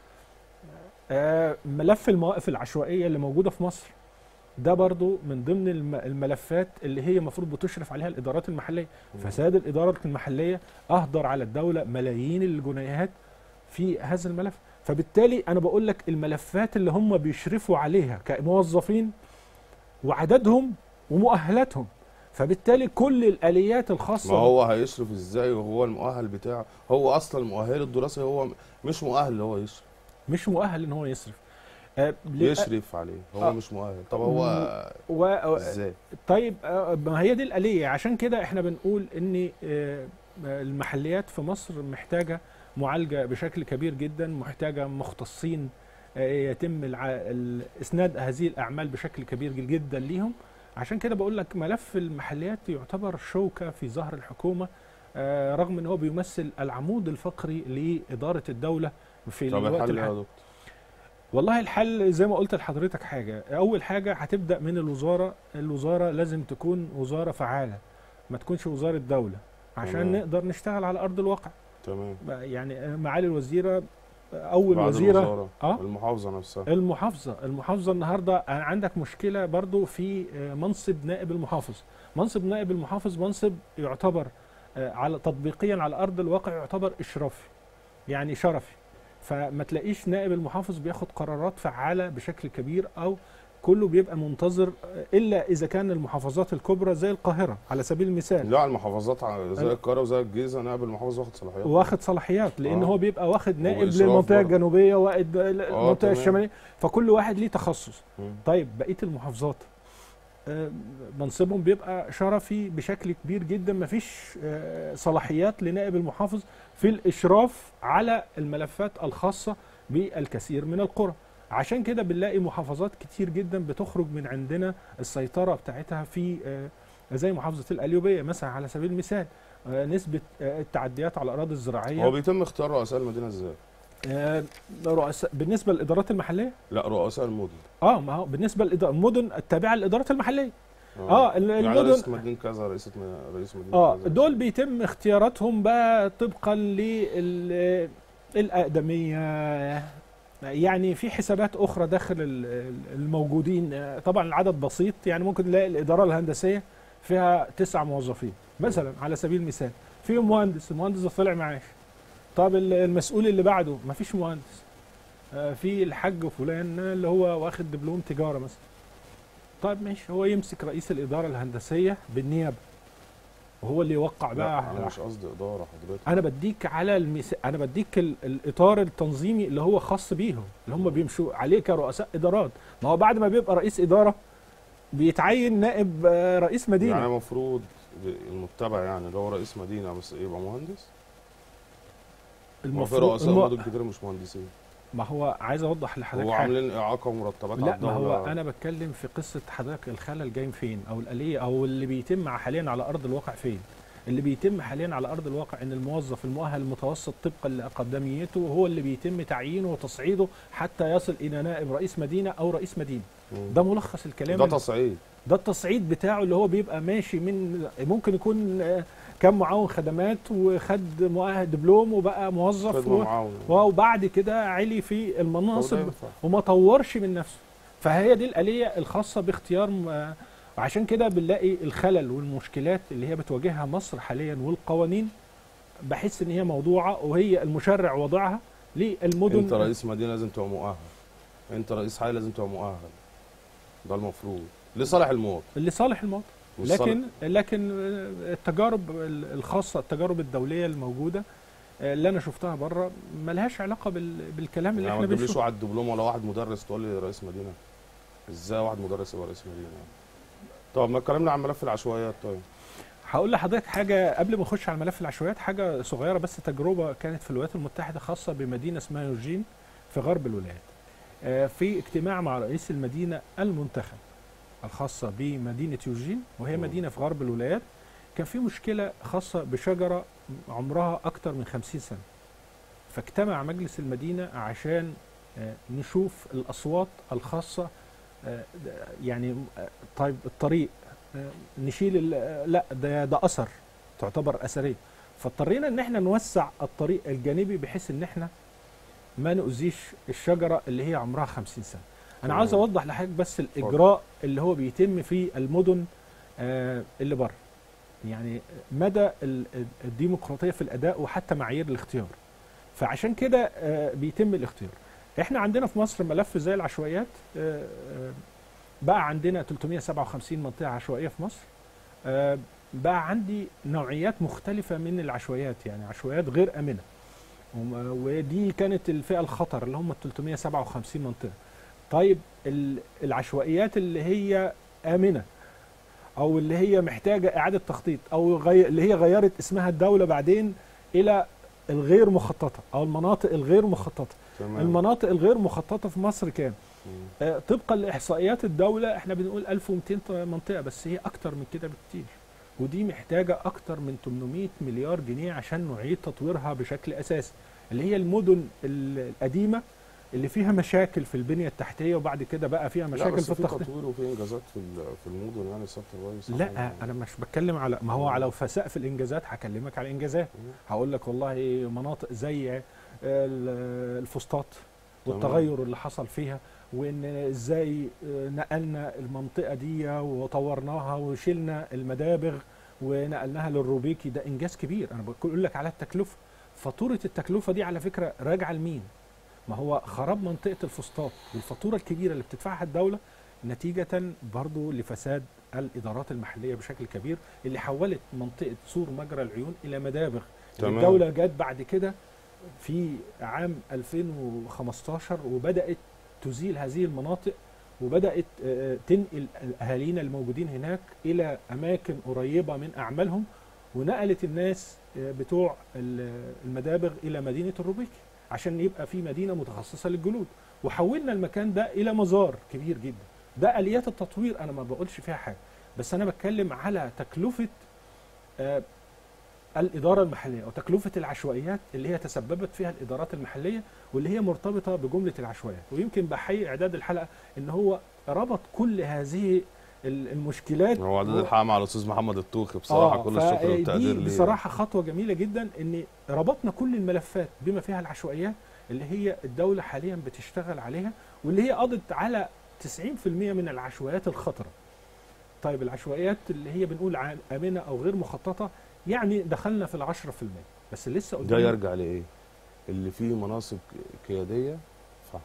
آه ملف المواقف العشوائيه اللي موجوده في مصر ده برضو من ضمن الم... الملفات اللي هي المفروض بتشرف عليها الادارات المحليه فساد الاداره المحليه اهدر على الدوله ملايين الجنيهات في هذا الملف فبالتالي انا بقول لك الملفات اللي هم بيشرفوا عليها كموظفين وعددهم ومؤهلاتهم فبالتالي كل الاليات الخاصه ما هو هيصرف ازاي وهو المؤهل بتاعه هو اصلا المؤهل الدراسي هو مش مؤهل اللي هو يصرف مش مؤهل ان هو يصرف آه ل- يشرف عليه هو آه. مش مؤهل طب هو و... ازاي طيب آه، ما هي دي الآلية عشان كده احنا بنقول ان آه، المحليات في مصر محتاجة معالجة بشكل كبير جدا محتاجة مختصين آه، يتم الع... ال- اسناد هذه الاعمال بشكل كبير جدا ليهم عشان كده بقول لك ملف المحليات يعتبر شوكة في ظهر الحكومة آه، رغم ان هو بيمثل العمود الفقري لإدارة الدولة في طب الوقت الحل ايه يا الحالي دكتور والله الحل زي ما قلت لحضرتك حاجة أول حاجة هتبدأ من الوزارة الوزارة لازم تكون وزارة فعالة ما تكونش وزارة دولة عشان تمام. نقدر نشتغل على أرض الواقع تمام بقى يعني معالي الوزيرة أول بعد وزيرة الوزارة اه المحافظه نفسها المحافظة المحافظة النهاردة عندك مشكلة برضو في آه، منصب نائب المحافظ منصب نائب المحافظ منصب يعتبر آه، على تطبيقيا على أرض الواقع يعتبر إشرافي يعني شرفي فما تلاقيش نائب المحافظ بياخد قرارات فعالة بشكل كبير أو كله بيبقى منتظر آه، الا اذا كان المحافظات الكبرى زي القاهره على سبيل المثال لا المحافظات ع- زي أنا- القاهره وزي الجيزه نائب المحافظ واخد صلاحيات واخد صلاحيات لان آه. هو بيبقى واخد نائب وإشراف للمنطقه برضه. الجنوبيه واخد المنطقه تمام. الشماليه فكل واحد ليه تخصص مم. طيب بقيه المحافظات آه، منصبهم بيبقى شرفي بشكل كبير جدا مفيش آه، صلاحيات لنائب المحافظ في الاشراف على الملفات الخاصه بالكثير من القرى عشان كده بنلاقي محافظات كتير جدا بتخرج من عندنا السيطره بتاعتها في آه، زي محافظه القليوبيه مثلا على سبيل المثال آه، نسبه آه، التعديات على الاراضي الزراعيه هو بيتم اختيار رؤساء المدينه ازاي؟ آه، رؤساء بالنسبه للادارات المحليه لا رؤساء المدن اه ما هو بالنسبه للمدن التابعه للادارات المحليه اه ال- يعني المدن رئيس مدينه كذا رئيس م- رئيس مدينه اه كذا. دول بيتم اختياراتهم بقى طبقا لل الاقدميه يعني في حسابات اخرى داخل ال- ال- الموجودين آه، طبعا العدد بسيط يعني ممكن نلاقي الاداره الهندسيه فيها تسع موظفين مثلا على سبيل المثال فيهم مهندس المهندس ده طلع معاش طب ال- المسؤول اللي بعده ما فيش مهندس آه، في الحاج فلان اللي هو واخد دبلوم تجاره مثلا طيب ماشي هو يمسك رئيس الاداره الهندسيه بالنيابه وهو اللي يوقع لا بقى انا مش قصدي اداره حضرتك انا بديك على المس... انا بديك ال... الاطار التنظيمي اللي هو خاص بيهم اللي هم بيمشوا عليه كرؤساء ادارات ما هو بعد ما بيبقى رئيس اداره بيتعين نائب آه، رئيس مدينه يعني المفروض المتبع يعني اللي هو رئيس مدينه بس يبقى مهندس المفروض المفروض رؤساء الم... مدن كتير مش مهندسين ما هو عايز اوضح لحضرتك هو حاجه عاملين اعاقه ومرتبات على لا ما الدوله هو انا بتكلم في قصه حضرتك الخلل جاي فين او الاليه او اللي بيتم حاليا على ارض الواقع فين اللي بيتم حاليا على ارض الواقع ان الموظف المؤهل المتوسط طبقا لاقدميته هو اللي بيتم تعيينه وتصعيده حتى يصل الى نائب رئيس مدينه او رئيس مدينه مم. ده ملخص الكلام ده اللي- تصعيد ده التصعيد بتاعه اللي هو بيبقى ماشي من ممكن يكون آه، كان معاون خدمات وخد مؤهل دبلوم وبقى موظف خدمه و- معاون وبعد كده علي في هو ده المناصب ينفع. وما طورش من نفسه فهي دي الآلية الخاصة باختيار م- وعشان كده بنلاقي الخلل والمشكلات اللي هي بتواجهها مصر حاليا والقوانين بحس ان هي موضوعة وهي المشرع وضعها للمدن انت رئيس مدينه لازم تبقى مؤهل انت رئيس حي لازم تبقى مؤهل ده المفروض لصالح المواطن لصالح المواطن مش لكن صالح- لكن التجارب الخاصة التجارب الدولية الموجودة اللي انا شفتها بره ملهاش علاقة بال- بالكلام اللي يعني ما احنا تجيبليش بنشوفه واحد دبلوم ولا واحد مدرس تقول لي رئيس مدينه ازاي واحد مدرس يبقى رئيس مدينه طب ما اتكلمنا عن ملف العشوائيات طيب هقول لحضرتك حاجة قبل ما نخش على ملف العشوائيات حاجة صغيرة بس تجربة كانت في الولايات المتحدة خاصة بمدينة اسمها يورجين في غرب الولايات. آه، في اجتماع مع رئيس المدينة المنتخب الخاصة بمدينة يورجين وهي مم. مدينة في غرب الولايات كان في مشكلة خاصة بشجرة عمرها أكتر من خمسين سنة. فاجتمع مجلس المدينة عشان آه، نشوف الأصوات الخاصة آه، يعني آه، طيب الطريق آه، نشيل ال- لا ده ده اثر تعتبر اثريه فاضطرينا ان احنا نوسع الطريق الجانبي بحيث ان احنا ما نؤذيش الشجره اللي هي عمرها 50 سنه انا تمام. عاوز اوضح لحضرتك بس الاجراء اللي هو بيتم في المدن آه، اللي بره يعني مدى ال- ال- الديمقراطيه في الاداء وحتى معايير الاختيار فعشان كده آه، بيتم الاختيار احنا عندنا في مصر ملف زي العشوائيات آه، آه، بقى عندنا 357 منطقة عشوائية في مصر آه، بقى عندي نوعيات مختلفة من العشوائيات يعني عشوائيات غير آمنة وم- ودي كانت الفئة الخطر اللي هم ال 357 منطقة طيب ال- العشوائيات اللي هي آمنة أو اللي هي محتاجة إعادة تخطيط أو غي... اللي هي غيرت اسمها الدولة بعدين إلى الغير مخططة أو المناطق الغير مخططة تمام المناطق الغير مخططة في مصر كام؟ مم. آه، طبقا لاحصائيات الدوله احنا بنقول 1200 منطقه بس هي اكتر من كده بكتير ودي محتاجه اكتر من 800 مليار جنيه عشان نعيد تطويرها بشكل اساسي اللي هي المدن ال- القديمه اللي فيها مشاكل في البنيه التحتيه وبعد كده بقى فيها لا مشاكل بس في في التخطيط تطوير وفي انجازات في ال- في المدن يعني سياده الرئيس لا عملها. انا مش بتكلم على ما هو على سقف الانجازات هكلمك على الانجازات مم. هقول لك والله مناطق زي ال- الفسطاط تمام. والتغير اللي حصل فيها وان ازاي نقلنا المنطقه دي وطورناها وشلنا المدابغ ونقلناها للروبيكي ده انجاز كبير انا بقول لك على التكلفه فاتوره التكلفه دي على فكره راجعه لمين ما هو خراب منطقه الفسطاط والفاتوره الكبيره اللي بتدفعها الدوله نتيجة برضو لفساد الإدارات المحلية بشكل كبير اللي حولت منطقة سور مجرى العيون إلى مدابغ تمام. الدولة جت بعد كده في عام 2015 وبدأت تزيل هذه المناطق وبدأت آه، تنقل أهالينا الموجودين هناك إلى أماكن قريبة من أعمالهم ونقلت الناس آه، بتوع ال- المدابغ إلى مدينة الروبيكي عشان يبقى في مدينة متخصصة للجلود وحولنا المكان ده إلى مزار كبير جدا ده آليات التطوير أنا ما بقولش فيها حاجة بس أنا بتكلم على تكلفة آه، الإدارة المحلية أو تكلفة العشوائيات اللي هي تسببت فيها الإدارات المحلية واللي هي مرتبطة بجملة العشوائيات ويمكن بحيي إعداد الحلقة إن هو ربط كل هذه ال- المشكلات هو عدد هو- الحق مع الاستاذ محمد الطوخي بصراحه آه، كل الشكر فدي والتقدير ليه بصراحة خطوة جميلة جدا إن ربطنا كل الملفات بما فيها العشوائيات اللي هي الدولة حاليا بتشتغل عليها واللي هي قضت على 90% من العشوائيات الخطرة طيب العشوائيات اللي هي بنقول عن- آمنة أو غير مخططة يعني دخلنا في العشرة في المية بس لسه ده قدامنا يرجع لايه؟ اللي فيه مناصب قياديه صح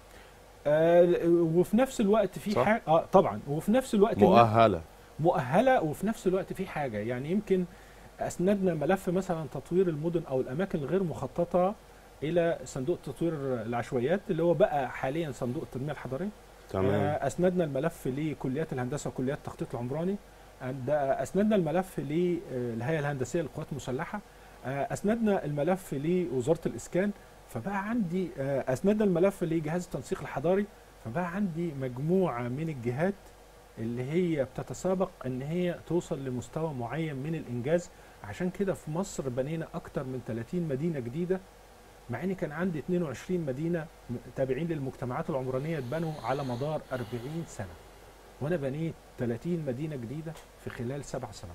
آه وفي نفس الوقت في صح. حاجة آه طبعا وفي نفس الوقت إن- مؤهله مؤهله وفي نفس الوقت في حاجه يعني يمكن اسندنا ملف مثلا تطوير المدن او الاماكن الغير مخططه الى صندوق تطوير العشوائيات اللي هو بقى حاليا صندوق التنميه الحضريه تمام آه، اسندنا الملف لكليات الهندسه وكليات التخطيط العمراني أند- اسندنا الملف للهيئه الهندسيه للقوات المسلحه آه، اسندنا الملف لوزاره الاسكان فبقى عندي آه، اسندنا الملف لجهاز التنسيق الحضاري فبقى عندي مجموعه من الجهات اللي هي بتتسابق ان هي توصل لمستوى معين من الانجاز عشان كده في مصر بنينا اكتر من 30 مدينه جديده مع ان كان عندي 22 مدينه م- تابعين للمجتمعات العمرانيه اتبنوا على مدار 40 سنه وانا بنيت 30 مدينه جديده في خلال سبع سنوات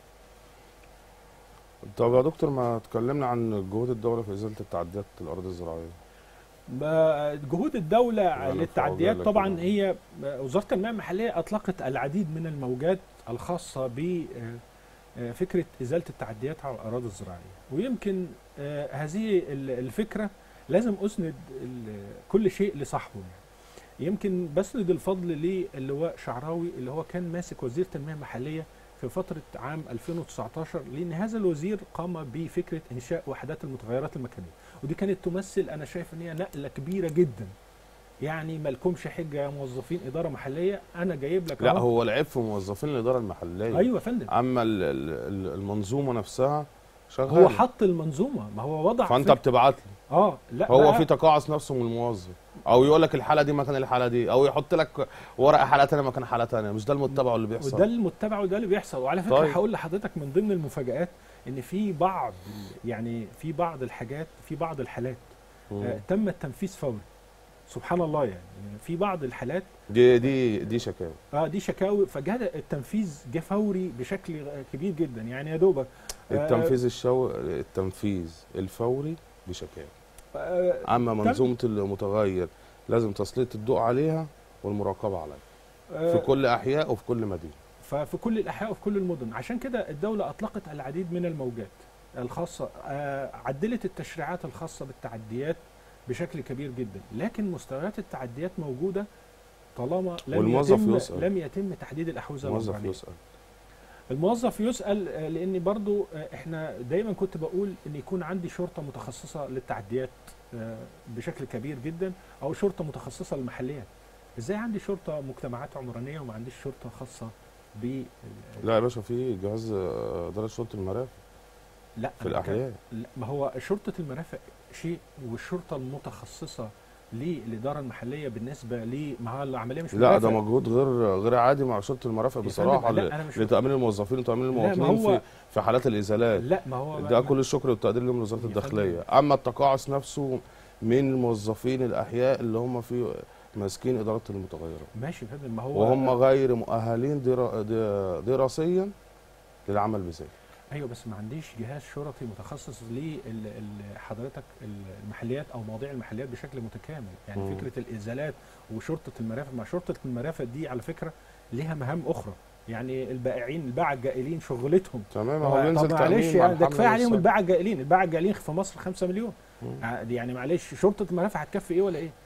طب يا دكتور ما تكلمنا عن جهود الدوله في ازاله التعديات الاراضي الزراعيه ما- جهود الدولة يعني للتعديات فوق طبعا ذلك هي وزارة التنمية المحلية أطلقت العديد من الموجات الخاصة بفكرة إزالة التعديات على الأراضي الزراعية ويمكن آه، هذه ال- الفكرة لازم أسند ال- كل شيء لصاحبه يعني يمكن بسند الفضل للواء شعراوي اللي هو كان ماسك وزير التنمية المحلية في فترة عام 2019 لأن هذا الوزير قام بفكرة إنشاء وحدات المتغيرات المكانية ودي كانت تمثل انا شايف ان هي نقله كبيره جدا يعني مالكمش حجه يا موظفين اداره محليه انا جايب لك لا أهو. هو العيب في موظفين الاداره المحليه ايوه يا فندم اما ال- ال- ال- المنظومه نفسها شغاله هو حط المنظومه ما هو وضع فانت فكرة- بتبعت له اه لا هو بقى- في تقاعس نفسه من الموظف او يقول لك الحاله دي مكان الحاله دي او يحط لك ورقه حاله ثانيه مكان حاله ثانيه مش ده المتبع اللي بيحصل وده المتبع وده اللي بيحصل وعلى فكره طيب. هقول لحضرتك من ضمن المفاجات ان في بعض يعني في بعض الحاجات في بعض الحالات مم. آه تم التنفيذ فوري سبحان الله يعني في بعض الحالات دي دي دي شكاوى اه دي شكاوي فجاء التنفيذ جه فوري بشكل كبير جدا يعني يا دوبك آه، التنفيذ الشو التنفيذ الفوري بشكاوى آه، اما تم- منظومه المتغير لازم تسليط الضوء عليها والمراقبه عليها آه، في كل احياء وفي كل مدينه ففي كل الاحياء وفي كل المدن عشان كده الدوله اطلقت العديد من الموجات الخاصه آه، عدلت التشريعات الخاصه بالتعديات بشكل كبير جدا لكن مستويات التعديات موجوده طالما لم والموظف يتم يسأل. لم يتم تحديد الاحوزه الموظف العمرانيه يسال الموظف يسال آه، لان برضو آه، احنا دايما كنت بقول ان يكون عندي شرطه متخصصه للتعديات آه، بشكل كبير جدا او شرطه متخصصه للمحليات ازاي عندي شرطه مجتمعات عمرانيه وما عنديش شرطه خاصه ب لا يا باشا في جهاز آه، اداره شرطه المرافق لا في أنا بتكلم- الاحياء لا ما هو شرطه المرافق شيء والشرطه المتخصصه للاداره المحليه بالنسبه ل ما هو العمليه مش لا ده مرافق. مجهود غير غير عادي مع شرطه المرافق يا بصراحه فندم، لا، ل- أنا مش- لتامين الموظفين وتامين لا، ما المواطنين هو- في في حالات الازالات لا ما هو ده ما- كل الشكر والتقدير لهم لوزاره يا الداخليه فندم. اما التقاعس نفسه من موظفين الاحياء اللي هم في ماسكين اداره المتغيرات ماشي يا فندم ما هو وهم غير مؤهلين درا- د- دراسيا للعمل بذلك ايوه بس ما عنديش جهاز شرطي متخصص لحضرتك المحليات او مواضيع المحليات بشكل متكامل يعني مم. فكره الازالات وشرطه المرافق مع شرطه المرافق دي على فكره ليها مهام اخرى يعني البائعين الباعة الجائلين شغلتهم تمام هو هو بينزل طب معلش تامين مع يعني ده الحمل كفايه عليهم والصبر. الباعة الجائلين الباعة الجائلين في مصر 5 مليون مم. ع- يعني معلش شرطه المرافق هتكفي ايه ولا ايه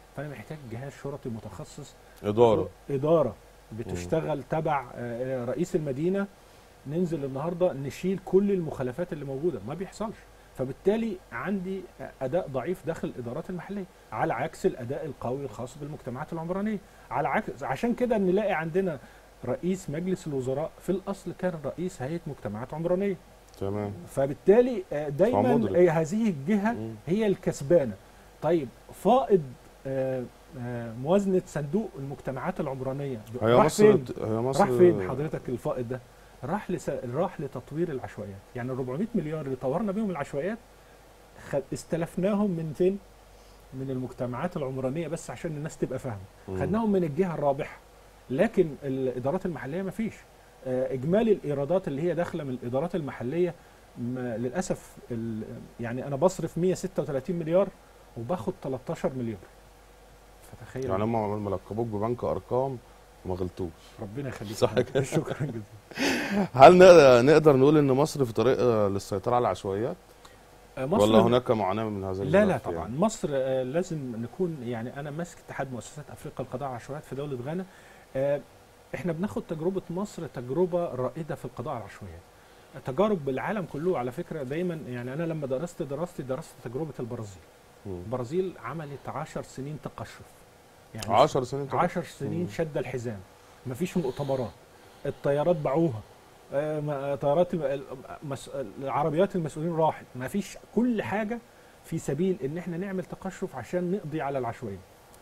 فانا محتاج جهاز شرطي متخصص اداره اداره بتشتغل تبع آه، رئيس المدينه ننزل النهارده نشيل كل المخالفات اللي موجوده ما بيحصلش فبالتالي عندي اداء ضعيف داخل الادارات المحليه على عكس الاداء القوي الخاص بالمجتمعات العمرانيه على عكس عشان كده نلاقي عندنا رئيس مجلس الوزراء في الاصل كان رئيس هيئه مجتمعات عمرانيه تمام فبالتالي آه، دايما فمدرك. آه، هذه الجهه مم. هي الكسبانه طيب فائض آه، آه، موازنه صندوق المجتمعات العمرانيه هي راح مصر فين؟ هي مصر راح فين حضرتك الفائض ده؟ راح لس... راح لتطوير العشوائيات، يعني ال 400 مليار اللي طورنا بيهم العشوائيات خ... استلفناهم من فين؟ من المجتمعات العمرانيه بس عشان الناس تبقى فاهمه، مم. خدناهم من الجهه الرابحه لكن الادارات المحليه ما فيش آه، اجمالي الايرادات اللي هي داخله من الادارات المحليه ما للاسف ال... يعني انا بصرف 136 مليار وباخد 13 مليار فتخيل يعني هم لما لقبوك ببنك ارقام ما غلطوش ربنا يخليك صح كده؟ شكرا جزيلا هل نقدر- نقدر نقول ان مصر في طريق آه، للسيطره على العشوائيات آه، مصر ولا هناك معاناه من هذا لا لا الملف طبعا يعني؟ مصر آه، لازم نكون يعني انا ماسك اتحاد مؤسسات افريقيا للقضاء على العشوائيات في دوله غانا آه، احنا بناخد تجربه مصر تجربه رائده في القضاء على العشوائيات تجارب بالعالم كله على فكره دايما يعني انا لما درست دراستي درست تجربه البرازيل مم. البرازيل عملت 10 سنين تقشف يعني 10 سنين تقريباً. 10 سنين مم. شد الحزام مفيش مؤتمرات الطيارات باعوها آه، ما- طيارات الم- المس- العربيات المسؤولين راحت مفيش كل حاجه في سبيل ان احنا نعمل تقشف عشان نقضي على العشوائيه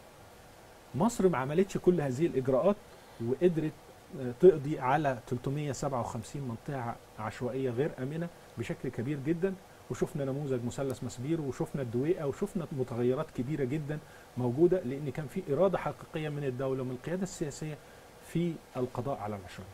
مصر ما عملتش كل هذه الاجراءات وقدرت آه، تقضي على 357 منطقه عشوائيه غير امنه بشكل كبير جدا وشفنا نموذج مثلث مسبير وشفنا الدويقه وشفنا متغيرات كبيره جدا موجوده لان كان في اراده حقيقيه من الدوله ومن القياده السياسيه في القضاء على العشوائيه.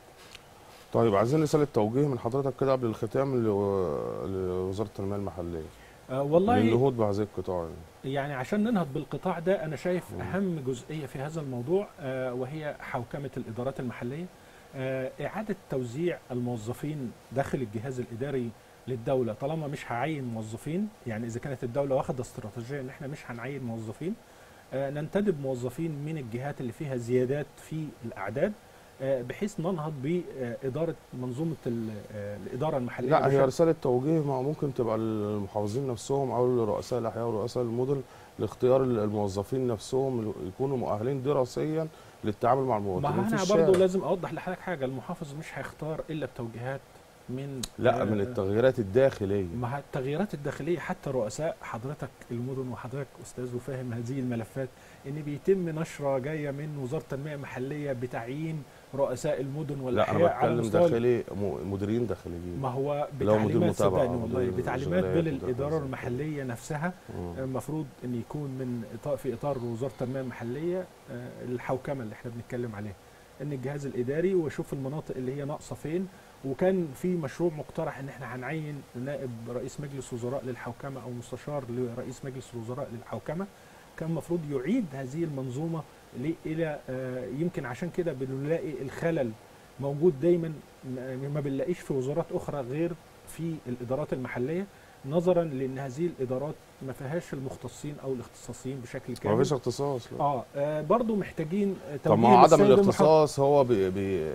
طيب عايزين رساله توجيه من حضرتك كده قبل الختام لو- لوزاره التنميه المحليه آه والله للنهوض بهذه القطاع يعني. يعني عشان ننهض بالقطاع ده انا شايف مم. اهم جزئيه في هذا الموضوع آه وهي حوكمه الادارات المحليه آه اعاده توزيع الموظفين داخل الجهاز الاداري للدوله طالما مش هعين موظفين يعني اذا كانت الدوله واخده استراتيجيه ان احنا مش هنعين موظفين آه ننتدب موظفين من الجهات اللي فيها زيادات في الاعداد آه بحيث ننهض باداره منظومه ال- آه، الاداره المحليه لا هي بشكل- رساله توجيه ما ممكن تبقى للمحافظين نفسهم او لرؤساء الاحياء ورؤساء المدن لاختيار الموظفين نفسهم اللي يكونوا مؤهلين دراسيا للتعامل مع ما المواطنين في انا الشارع برضه لازم اوضح لحضرتك حاجه المحافظ مش هيختار الا بتوجيهات من لا آه، من التغييرات الداخليه مع التغييرات الداخليه حتى رؤساء حضرتك المدن وحضرتك استاذ وفاهم هذه الملفات ان بيتم نشره جايه من وزاره التنميه المحليه بتعيين رؤساء المدن لا انا والاحياء على بتكلم مستوى داخلي م- مديرين داخليين ما هو لو مدير بتعليمات متابعة صدقني أو والله مدير بتعليمات إشغالات بين وده الاداره حاجة. المحليه نفسها مم. المفروض ان يكون من إطار في اطار وزاره التنميه المحليه آه، الحوكمه اللي احنا بنتكلم عليها ان الجهاز الاداري واشوف المناطق اللي هي ناقصه فين وكان في مشروع مقترح ان احنا هنعين نائب رئيس مجلس وزراء للحوكمه او مستشار لرئيس مجلس الوزراء للحوكمه كان المفروض يعيد هذه المنظومه ل- الى آه، يمكن عشان كده بنلاقي الخلل موجود دايما م- ما بنلاقيش في وزارات اخرى غير في الادارات المحليه نظرا لان هذه الادارات ما فيهاش المختصين او الاختصاصيين بشكل ما كامل فيش اختصاص لا. اه, آه برضو محتاجين آه، طب ما توجيه هو عدم للسيد المحافظ. الاختصاص هو بي بي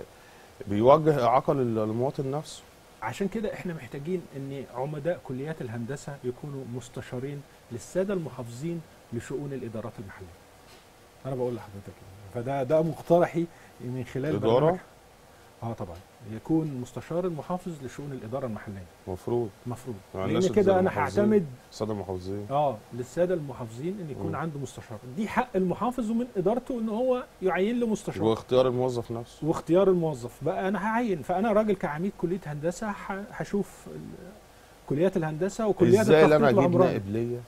بيوجه اعاقه لل- للمواطن نفسه عشان كده احنا محتاجين ان عمداء كليات الهندسه يكونوا مستشارين للساده المحافظين لشؤون الادارات المحليه. انا بقول لحضرتك يعني. فده ده مقترحي من خلال إدارة؟ برنامج- اه طبعا يكون مستشار المحافظ لشؤون الاداره المحليه المفروض المفروض يعني لان الناس كده زي انا المحافظين. هعتمد الساده المحافظين اه للساده المحافظين ان يكون مم. عنده مستشار دي حق المحافظ ومن ادارته ان هو يعين له مستشار واختيار الموظف نفسه واختيار الموظف بقى انا هعين فانا راجل كعميد كليه هندسه ه- هشوف ال- كليات الهندسه وكليات ازاي التخطيط انا اجيب العمراني نائب ليا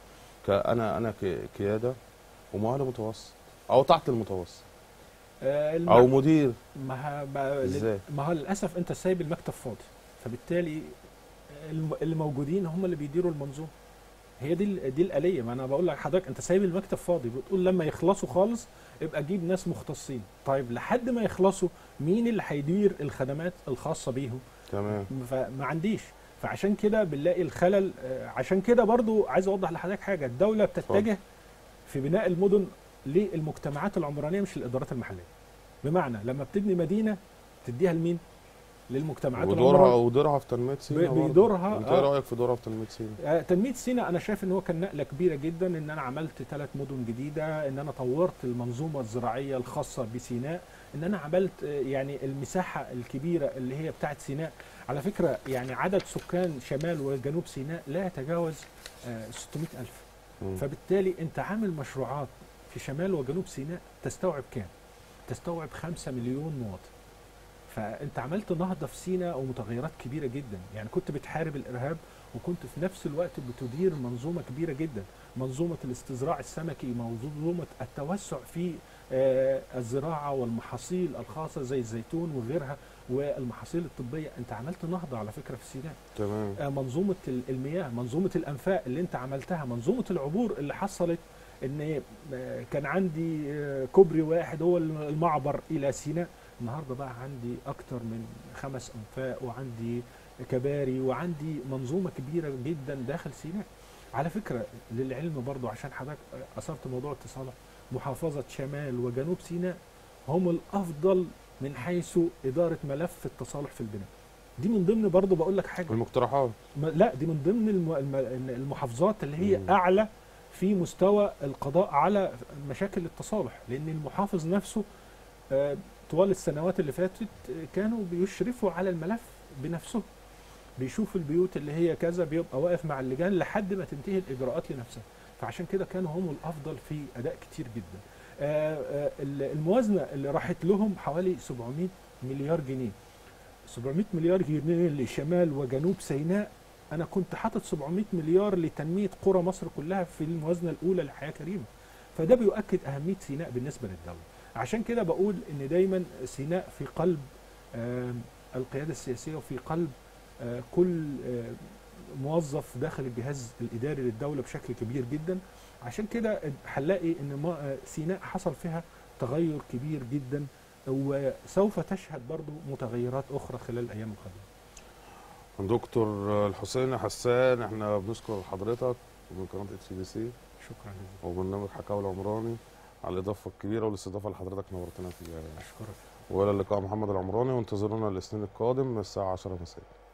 كانا انا ك- قياده ومؤهل متوسط او تحت المتوسط آه الم- او مدير ما ه- ما- ازاي ما هو للاسف انت سايب المكتب فاضي فبالتالي الم- اللي موجودين هم اللي بيديروا المنظومه هي دي ال- دي الاليه ما انا بقول لك حضرتك انت سايب المكتب فاضي بتقول لما يخلصوا خالص ابقى جيب ناس مختصين طيب لحد ما يخلصوا مين اللي هيدير الخدمات الخاصه بيهم تمام فما عنديش فعشان كده بنلاقي الخلل آه، عشان كده برضو عايز اوضح لحضرتك حاجه الدوله بتتجه في بناء المدن للمجتمعات العمرانيه مش للادارات المحليه بمعنى لما بتبني مدينه تديها لمين للمجتمعات ودورها العمرانيه ودورها في تنميه سيناء برضه. بيدورها، انت آه. ايه رايك في دورها في تنميه سيناء؟ آه، تنميه سيناء انا شايف ان هو كان نقله كبيره جدا ان انا عملت ثلاث مدن جديده ان انا طورت المنظومه الزراعيه الخاصه بسيناء ان انا عملت آه، يعني المساحه الكبيره اللي هي بتاعت سيناء على فكره يعني عدد سكان شمال وجنوب سيناء لا يتجاوز آه، 600 الف مم. فبالتالي انت عامل مشروعات في شمال وجنوب سيناء تستوعب كام؟ تستوعب 5 مليون مواطن. فانت عملت نهضه في سيناء ومتغيرات كبيره جدا، يعني كنت بتحارب الارهاب وكنت في نفس الوقت بتدير منظومه كبيره جدا، منظومه الاستزراع السمكي، منظومه التوسع في آه، الزراعه والمحاصيل الخاصه زي الزيتون وغيرها والمحاصيل الطبيه، انت عملت نهضه على فكره في سيناء. تمام آه، منظومه ال- المياه منظومه الانفاق اللي انت عملتها منظومه العبور اللي حصلت ان آه، كان عندي آه، كوبري واحد هو الم- المعبر الى سيناء النهارده بقى عندي اكتر من خمس انفاق وعندي كباري وعندي منظومه كبيره جدا داخل سيناء على فكره للعلم برضو عشان حضرتك اثرت موضوع التصالح محافظه شمال وجنوب سيناء هم الافضل من حيث اداره ملف التصالح في البناء دي من ضمن برضو بقول لك حاجه المقترحات ما- لا دي من ضمن الم- الم- المحافظات اللي هي مم. اعلى في مستوى القضاء على مشاكل التصالح لان المحافظ نفسه آه، طوال السنوات اللي فاتت آه، كانوا بيشرفوا على الملف بنفسهم بيشوف البيوت اللي هي كذا بيبقى واقف مع اللجان لحد ما تنتهي الاجراءات لنفسها فعشان كده كانوا هم الافضل في اداء كتير جدا آه، آه، ال- الموازنه اللي راحت لهم حوالي 700 مليار جنيه 700 مليار جنيه لشمال وجنوب سيناء انا كنت حاطط 700 مليار لتنميه قرى مصر كلها في الموازنه الاولى لحياه كريمه فده بيؤكد اهميه سيناء بالنسبه للدوله عشان كده بقول ان دايما سيناء في قلب آم، القياده السياسيه وفي قلب آه، كل آه، موظف داخل الجهاز الاداري للدوله بشكل كبير جدا عشان كده هنلاقي ان ما- آه، سيناء حصل فيها تغير كبير جدا وسوف تشهد برضو متغيرات اخرى خلال الايام القادمه دكتور الحسين حسان احنا بنشكر حضرتك من قناه اتش بي سي شكرا جزيلا وبرنامج حكاوي العمراني على الاضافه الكبيره والاستضافه اللي حضرتك نورتنا فيها اشكرك والى اللقاء محمد العمراني وانتظرونا الاثنين القادم الساعه 10 مساء